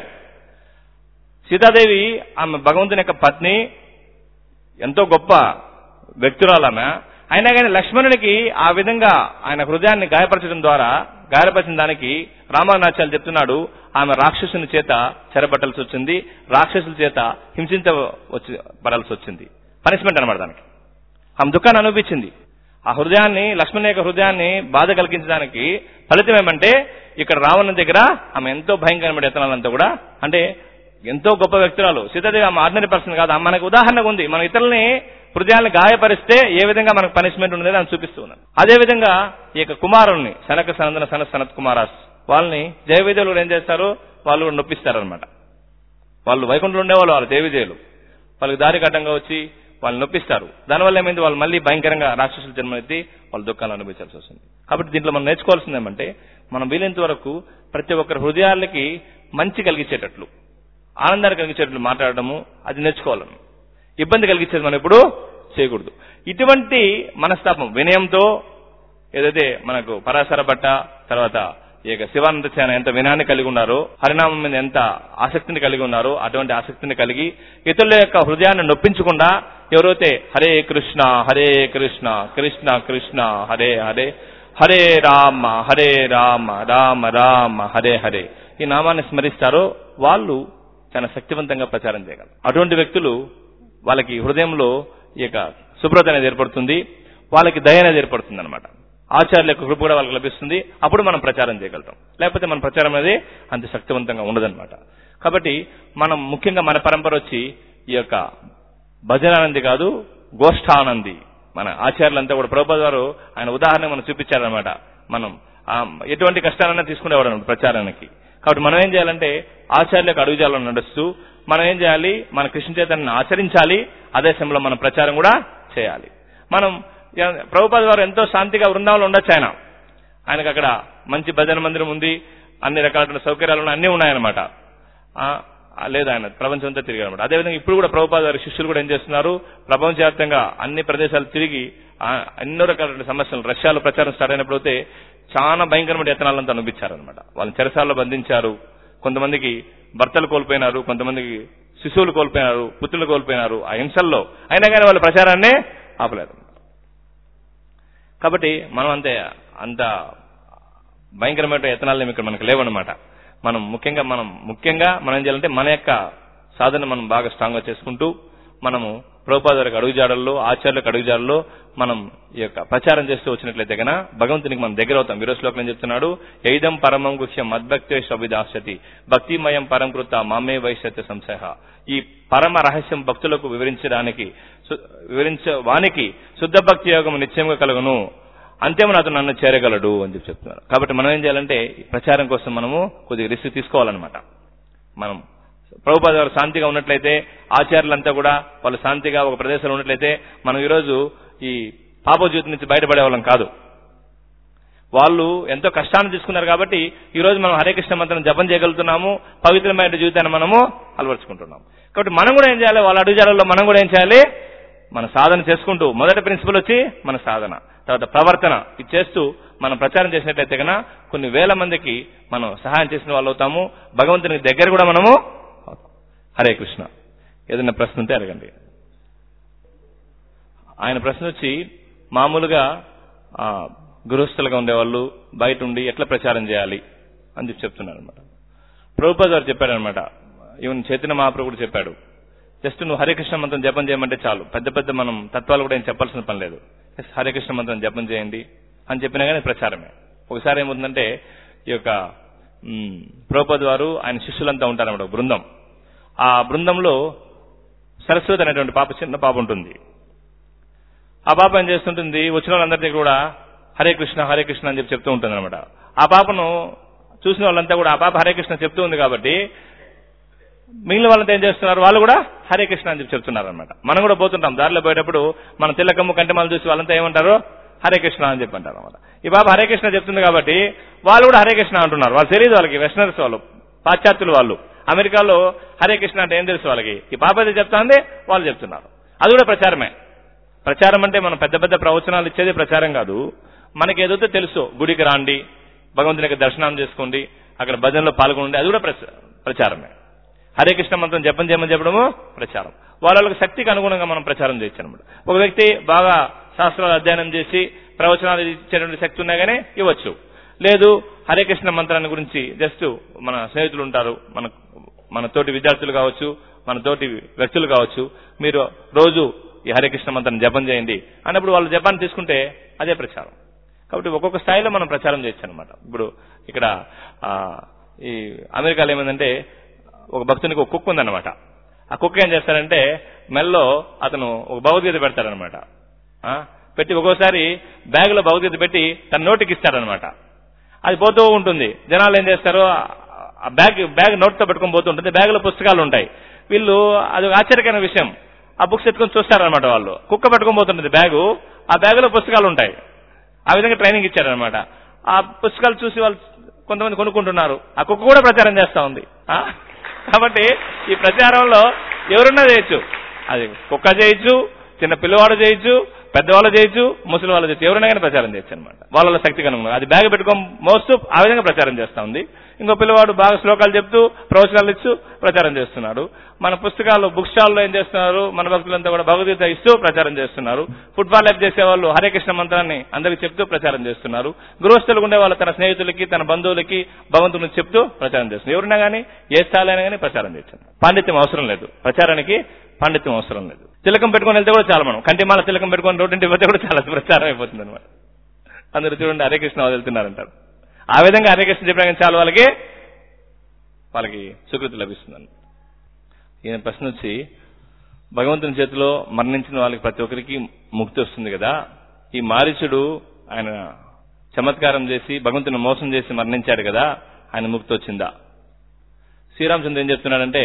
సీతాదేవి ఆమె భగవంతుని యొక్క పత్ని ఎంతో గొప్ప వ్యక్తురాలు ఆమె అయినా కానీ లక్ష్మణునికి ఆ విధంగా ఆయన హృదయాన్ని గాయపరచడం ద్వారా గాయపరిచిన దానికి రామానాచార్యులు చెప్తున్నాడు ఆమె రాక్షసుని చేత చెరబట్టాల్సి వచ్చింది రాక్షసుల చేత హింసించ వచ్చి పడాల్సి వచ్చింది పనిష్మెంట్ అనమాట దానికి ఆమె దుఃఖాన్ని అనిపించింది ఆ హృదయాన్ని లక్ష్మణ్ యొక్క హృదయాన్ని బాధ కలిగించడానికి ఫలితం ఏమంటే ఇక్కడ రావణ దగ్గర ఆమె ఎంతో భయంకరమైన ఎత్తనాలంతా కూడా అంటే ఎంతో గొప్ప వ్యక్తురాలు సీతాదేవి ఆమె ఆర్డినరీ పర్సన్ కాదు ఆమె మనకు ఉదాహరణగా ఉంది మన ఇతరులని హృదయాన్ని గాయపరిస్తే ఏ విధంగా మనకు పనిష్మెంట్ ఉండేది అని చూపిస్తూ ఉన్నాను అదే విధంగా ఈ యొక్క కుమారుణ్ణి సనక సనందన సన సనత్ కుమారాస్ వాళ్ళని జయవిద్యులు కూడా ఏం చేస్తారు వాళ్ళు కూడా నొప్పిస్తారనమాట వాళ్ళు వైకుంఠంలో ఉండేవాళ్ళు వాళ్ళు దేవిజయులు వాళ్ళకి దారి కట్టంగా వచ్చి వాళ్ళు నొప్పిస్తారు దానివల్ల ఏమైంది వాళ్ళు మళ్ళీ భయంకరంగా రాక్షసులు జన్మనెత్తి వాళ్ళు దుఃఖాలు అనుభవించాల్సి వస్తుంది కాబట్టి దీంట్లో మనం నేర్చుకోవాల్సింది ఏమంటే మనం వీలైనంత వరకు ప్రతి ఒక్కరి హృదయాలకి మంచి కలిగించేటట్లు ఆనందాన్ని కలిగించేటట్లు మాట్లాడడము అది నేర్చుకోవాలను ఇబ్బంది కలిగించేది మనం ఎప్పుడు చేయకూడదు ఇటువంటి మనస్తాపం వినయంతో ఏదైతే మనకు పరాశర భట్ట తర్వాత ఈ యొక్క శివానంద సేన ఎంత వినయాన్ని కలిగి ఉన్నారో హరినామం మీద ఎంత ఆసక్తిని కలిగి ఉన్నారో అటువంటి ఆసక్తిని కలిగి ఇతరుల యొక్క హృదయాన్ని నొప్పించకుండా ఎవరైతే హరే కృష్ణ హరే కృష్ణ కృష్ణ కృష్ణ హరే హరే హరే రామ హరే రామ రామ రామ హరే హరే ఈ నామాన్ని స్మరిస్తారో వాళ్ళు చాలా శక్తివంతంగా ప్రచారం చేయగలరు అటువంటి వ్యక్తులు వాళ్ళకి హృదయంలో ఈ యొక్క శుభ్రత అనేది ఏర్పడుతుంది వాళ్ళకి దయ అనేది ఏర్పడుతుంది అనమాట ఆచార్యుల యొక్క కృప కూడా వాళ్ళకి లభిస్తుంది అప్పుడు మనం ప్రచారం చేయగలుగుతాం లేకపోతే మన ప్రచారం అనేది అంత శక్తివంతంగా ఉండదన్నమాట కాబట్టి మనం ముఖ్యంగా మన పరంపర వచ్చి ఈ యొక్క భజనానంది కాదు గోష్ఠానంది మన ఆచార్యులంతా కూడా ప్రభుపాద వారు ఆయన ఉదాహరణ మనం చూపించారనమాట మనం ఆ, ఎటువంటి కష్టాలన్నా తీసుకునేవాడు అన్నమాట ప్రచారానికి కాబట్టి మనం ఏం చేయాలంటే ఆచార్యులకు అడుగుజాలను నడుస్తూ మనం ఏం చేయాలి మన కృష్ణ చైతన్యాన్ని ఆచరించాలి అదే సమయంలో మన ప్రచారం కూడా చేయాలి మనం ఎ- ప్రభుపాద వారు ఎంతో శాంతిగా బృందావనంలో ఉండొచ్చు ఆయన ఆయనకు అక్కడ మంచి భజన మందిరం ఉంది అన్ని రకాల సౌకర్యాలు ఉన్నాయి అన్ని ఉన్నాయన్నమాట ఆ, ఆ, లేదు ఆయన ప్రపంచం అంతా తిరిగారు అనమాట అదేవిధంగా ఇప్పుడు కూడా ప్రభుపాద వారి శిష్యులు కూడా ఏం చేస్తున్నారు ప్రపంచవ్యాప్తంగా అన్ని ప్రదేశాలు తిరిగి ఆ, ఎన్నో రకాల సమస్యలు రష్యాలో ప్రచారం స్టార్ట్ అయినప్పుడు అయితే చాలా భయంకరమైన యత్నాలంతా అనిపించారనమాట వాళ్ళని చెరసాల్లో బంధించారు కొంతమందికి భర్తలు కోల్పోయినారు కొంతమందికి శిశువులు కోల్పోయినారు పుత్రులు కోల్పోయినారు ఆ హింసల్లో అయినా కానీ వాళ్ళ ప్రచారాన్ని ఆపలేదు కాబట్టి మనం అంతే అంత భయంకరమైన యత్నాలు ఇక్కడ మనకు లేవన్నమాట మనం ముఖ్యంగా మనం ముఖ్యంగా మనం ఏం చేయాలంటే మన యొక్క సాధన మనం బాగా స్ట్రాంగ్ గా చేసుకుంటూ మనము ప్రభుపాద వారికి అడుగుజాడల్లో ఆచార్యులకు అడుగుజాడల్లో మనం ఈ యొక్క ప్రచారం చేస్తూ వచ్చినట్లయితే గన భగవంతునికి మనం దగ్గర అవుతాం వీరో శ్లోకం ఏం చెప్తున్నాడు ఎయిదం పరమం గుహ్యం మద్భక్తే అభిదాస్యతి భక్తిమయం పరం కృత మామే వైశ్యత్య సంశయ ఈ పరమ రహస్యం భక్తులకు వివరించడానికి సు- వివరించ వానికి శుద్ధ భక్తి యోగం నిశ్చయంగా కలుగును అంతేమని అతను నన్ను చేరగలడు అని చెప్పి చెప్తున్నారు కాబట్టి మనం ఏం చేయాలంటే ఈ ప్రచారం కోసం మనము కొద్దిగా రిస్క్ తీసుకోవాలన్నమాట మనం ప్రభుపాద గారు శాంతిగా ఉన్నట్లయితే ఆచార్యులంతా కూడా వాళ్ళు శాంతిగా ఒక ప్రదేశంలో ఉన్నట్లయితే మనం ఈరోజు ఈ పాపజ్యోతి నుంచి బయటపడే వాళ్ళం కాదు వాళ్ళు ఎంతో కష్టాన్ని తీసుకున్నారు కాబట్టి ఈ రోజు మనం హరే కృష్ణ మంత్రం జపం చేయగలుగుతున్నాము పవిత్రమైన జీవితాన్ని మనము అలవరుచుకుంటున్నాం కాబట్టి మనం కూడా ఏం చేయాలి వాళ్ళ అడుగుజాలలో మనం కూడా ఏం చేయాలి మన సాధన చేసుకుంటూ మొదటి ప్రిన్సిపల్ వచ్చి మన సాధన తర్వాత ప్రవర్తన ఇది చేస్తూ మనం ప్రచారం చేసినట్లయితే కనుక కొన్ని వేల మందికి మనం సహాయం చేసిన వాళ్ళు అవుతాము భగవంతునికి దగ్గర కూడా మనము అవుతాం. హరే కృష్ణ ఏదైనా ప్రశ్న ఉంటే అడగండి ఆయన ప్రశ్న వచ్చి మామూలుగా ఆ, గృహస్థులుగా ఉండేవాళ్ళు బయట ఉండి ఎట్లా ప్రచారం చేయాలి అని చెప్పి చెప్తున్నారు అనమాట ప్రభుపాద్ గారు చెప్పారనమాట ఈవెన్ చైతన్య మహాప్రభు కూడా చెప్పాడు జస్ట్ నువ్వు హరే కృష్ణ మంత్రం జపం చేయమంటే చాలు పెద్ద పెద్ద మనం తత్వాలు కూడా ఏం చెప్పాల్సిన పని లేదు జస్ట్ హరే కృష్ణ మంత్రం జపం చేయండి అని చెప్పినా కానీ ప్రచారమే ఒకసారి ఏమవుతుందంటే ఈ యొక్క మ్, ప్రభుపాద్ వారు ఆయన శిష్యులంతా ఉంటారన్నమాట ఒక బృందం ఆ బృందంలో సరస్వతి అనేటువంటి పాప చిన్న పాప ఉంటుంది ఆ పాప ఏం చేస్తుంటుంది వచ్చిన వాళ్ళందరి దగ్గర కూడా హరే కృష్ణ హరే కృష్ణ అని చెప్పి చెప్తూ ఉంటుంది అనమాట ఆ పాపను చూసిన వాళ్ళంతా కూడా ఆ పాప హరే కృష్ణ చెప్తూ ఉంది కాబట్టి మిగిలిన వాళ్ళంతా ఏం చేస్తున్నారు వాళ్ళు కూడా హరే కృష్ణ అని చెప్పి చెప్తున్నారు అనమాట మనం కూడా పోతుంటాం దారిలో పోయేటప్పుడు మన తిల్లకమ్ము కంటిమాలు చూసి వాళ్ళంతా ఏమంటారు హరే కృష్ణ అని చెప్పి అంటారు అనమాట ఈ బాబా హరే కృష్ణ చెప్తుంది కాబట్టి వాళ్ళు కూడా హరే కృష్ణ అంటున్నారు వాళ్ళు తెలియదు వాళ్ళకి వెస్టర్నర్స్ వాళ్ళు పాశ్చాత్యులు వాళ్ళు అమెరికాలో హరే కృష్ణ అంటే ఏం తెలుసు వాళ్ళకి ఈ పాప అయితే చెప్తా ఉంది వాళ్ళు చెప్తున్నారు అది కూడా ప్రచారమే ప్రచారం అంటే మనం పెద్ద పెద్ద ప్రవచనాలు ఇచ్చేది ప్రచారం కాదు మనకి ఏదైతే తెలుసు గుడికి రాండి భగవంతుని యొక్క దర్శనం చేసుకోండి అక్కడ భజనలో పాల్గొనండి అది కూడా ప్రచ- ప్రచారమే హరే కృష్ణ మంత్రం జపం చేయమని చెప్పడము ప్రచారం వాళ్ళ వాళ్ళకి శక్తికి అనుగుణంగా మనం ప్రచారం చేయొచ్చు అనమాట ఒక వ్యక్తి బాగా శాస్త్రాలు అధ్యయనం చేసి ప్రవచనాలు ఇచ్చేటువంటి శక్తి ఉన్నా గానీ ఇవ్వచ్చు లేదు హరే కృష్ణ మంత్రాన్ని గురించి జస్ట్ మన స్నేహితులు ఉంటారు మన మన తోటి విద్యార్థులు కావచ్చు మన తోటి వ్యక్తులు కావచ్చు మీరు రోజు ఈ హరే కృష్ణ మంత్రం జపం చేయండి అన్నప్పుడు వాళ్ళు జపాన్ని తీసుకుంటే అదే ప్రచారం కాబట్టి ఒక్కొక్క స్థాయిలో మనం ప్రచారం చేయొచ్చు అనమాట ఇప్పుడు ఇక్కడ ఆ, ఈ అమెరికాలో ఏమైందంటే ఒక భక్తునికి ఒక కుక్క ఉందన్నమాట ఆ కుక్క ఏం చేస్తారంటే మెల్లో అతను ఒక భగవద్గీత పెడతాడనమాట ఆ, పెట్టి ఒక్కోసారి బ్యాగ్ లో భగవద్గీత పెట్టి తన నోటికి ఇస్తాడనమాట అది పోతూ ఉంటుంది జనాలు ఏం చేస్తారు ఆ బ్యాగ్ బ్యాగ్ నోట్తో పెట్టుకొని పోతూ ఉంటుంది బ్యాగ్ లో పుస్తకాలు ఉంటాయి వీళ్ళు అది ఒక ఆశ్చర్యకరమైన విషయం ఆ బుక్స్ ఎత్తుకొని చూస్తారనమాట వాళ్ళు కుక్క పెట్టుకొని పోతుంటుంది బ్యాగు ఆ బ్యాగ్ లో పుస్తకాలు ఉంటాయి ఆ విధంగా ట్రైనింగ్ ఇచ్చారనమాట ఆ పుస్తకాలు చూసి వాళ్ళు కొంతమంది కొనుక్కుంటున్నారు ఆ కుక్క కూడా ప్రచారం చేస్తా ఉంది ఆ? కాబట్టి ఈ ప్రచారంలో ఎవరున్నా చేయొచ్చు అది కుక్క చేయొచ్చు చిన్న పిల్లవాడు చేయొచ్చు పెద్దవాళ్ళు చేయొచ్చు ముసలి వాళ్ళు చేయొచ్చు ఎవరైనా కానీ ప్రచారం చేయొచ్చు అనమాట వాళ్ళ శక్తి కనుక అది బ్యాగ్ పెట్టుకొని మోస్తూ ఆ విధంగా ప్రచారం చేస్తా ఉంది ఇంకో పిల్లవాడు బాగా శ్లోకాలు చెప్తూ ప్రవచనాలు ఇస్తూ ప్రచారం చేస్తున్నాడు మన పుస్తకాలు బుక్ స్టాల్లో ఏం చేస్తున్నారు మన భక్తులంతా కూడా భగవద్గీత ఇస్తూ ప్రచారం చేస్తున్నారు ఫుట్బాల్ లైఫ్ చేసే వాళ్ళు హరే కృష్ణ మంత్రాన్ని అందరికి చెప్తూ ప్రచారం చేస్తున్నారు గృహస్థులు ఉండే వాళ్ళు తన స్నేహితులకి తన బంధువులకి భగవంతుని చెప్తూ ప్రచారం చేస్తున్నారు ఎవరున్నా కానీ ఏ స్థాయిలో కానీ ప్రచారం చేయొచ్చు పాండిత్యం అవసరం లేదు ప్రచారానికి పాండిత్యం అవసరం లేదు తిలకం పెట్టుకొని వెళ్తే కూడా చాలా మనం కంటిమాల తిలకం పెట్టుకొని రోడ్డింటి పోతే కూడా చాలా ప్రచారం అయిపోతుంది అనమాట అందరూ చూడండి హరే కృష్ణ వదులుతున్నారంటారు ఆ విధంగా హరే కృష్ణ చెప్పిన కానీ చాలా వాళ్ళకి వాళ్ళకి సుకృతి లభిస్తుంది ఈయన ప్రశ్న వచ్చి భగవంతుని చేతిలో మరణించిన వాళ్ళకి ప్రతి ఒక్కరికి ముక్తి వస్తుంది కదా ఈ మారీచుడు ఆయన చమత్కారం చేసి భగవంతుని మోసం చేసి మరణించాడు కదా ఆయన ముక్తి వచ్చిందా శ్రీరామచంద్ర ఏం చెప్తున్నాడంటే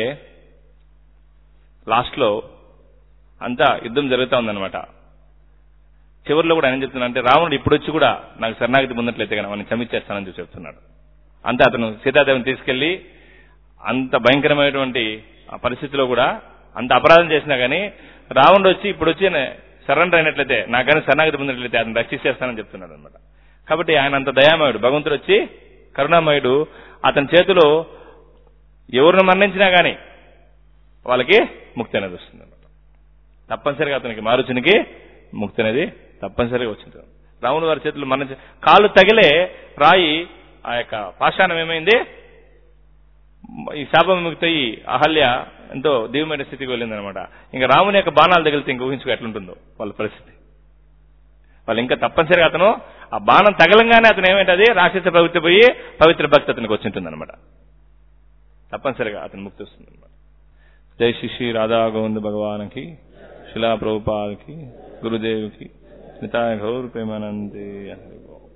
లాస్ట్ లో అంతా యుద్ధం జరుగుతా ఉందన్నమాట చివరిలో కూడా ఆయన ఏం చెప్తున్నాడంటే రావణుడు ఇప్పుడు వచ్చి కూడా నాకు శరణాగతి పొందట్లయితే కానీ అవన్నీ చమిచ్చేస్తానని చెప్పి చెప్తున్నాడు అంతే అతను సీతాదేవిని తీసుకెళ్లి అంత భయంకరమైనటువంటి ఆ పరిస్థితిలో కూడా అంత అపరాధం చేసినా గానీ రావణుడు వచ్చి ఇప్పుడు వచ్చి సరెండర్ అయినట్లయితే నాకు కానీ శరణాగతి పొందినట్లయితే అతను రక్షిస్తేస్తానని చెప్తున్నాడు అనమాట కాబట్టి ఆయన అంత దయామయుడు భగవంతుడు వచ్చి కరుణామయుడు అతని చేతిలో ఎవరిని మరణించినా గానీ వాళ్ళకి ముక్తి అనేది వస్తుంది అనమాట తప్పనిసరిగా అతనికి మారుచునికి ముక్తి అనేది తప్పనిసరిగా వచ్చింది రావణుడు వారి చేతులు మరణించి కాళ్ళు తగిలే రాయి ఆ యొక్క పాషాణం ఏమైంది ఈ శాపం విముక్తి అయ్యి అహల్య ఎంతో దివ్యమైన స్థితికి వెళ్ళిందనమాట ఇంకా రాముని యొక్క బాణాలు తగిలితే ఇంకా ఊహించుకో ఎట్లుంటుందో వాళ్ళ పరిస్థితి వాళ్ళు ఇంకా తప్పనిసరిగా అతను ఆ బాణం తగలంగానే అతను ఏమైంటది రాక్షస ప్రవృత్తి పోయి పవిత్ర భక్తి అతనికి వచ్చింటుంది అనమాట తప్పనిసరిగా అతను ముక్తి వస్తుంది అనమాట జై శ్రీ శ్రీ రాధా గోవింద భగవానికి శిలా ప్రభుపాదకి గురుదేవికి నితాయ గౌర ప్రేమానందే హరి ఓం.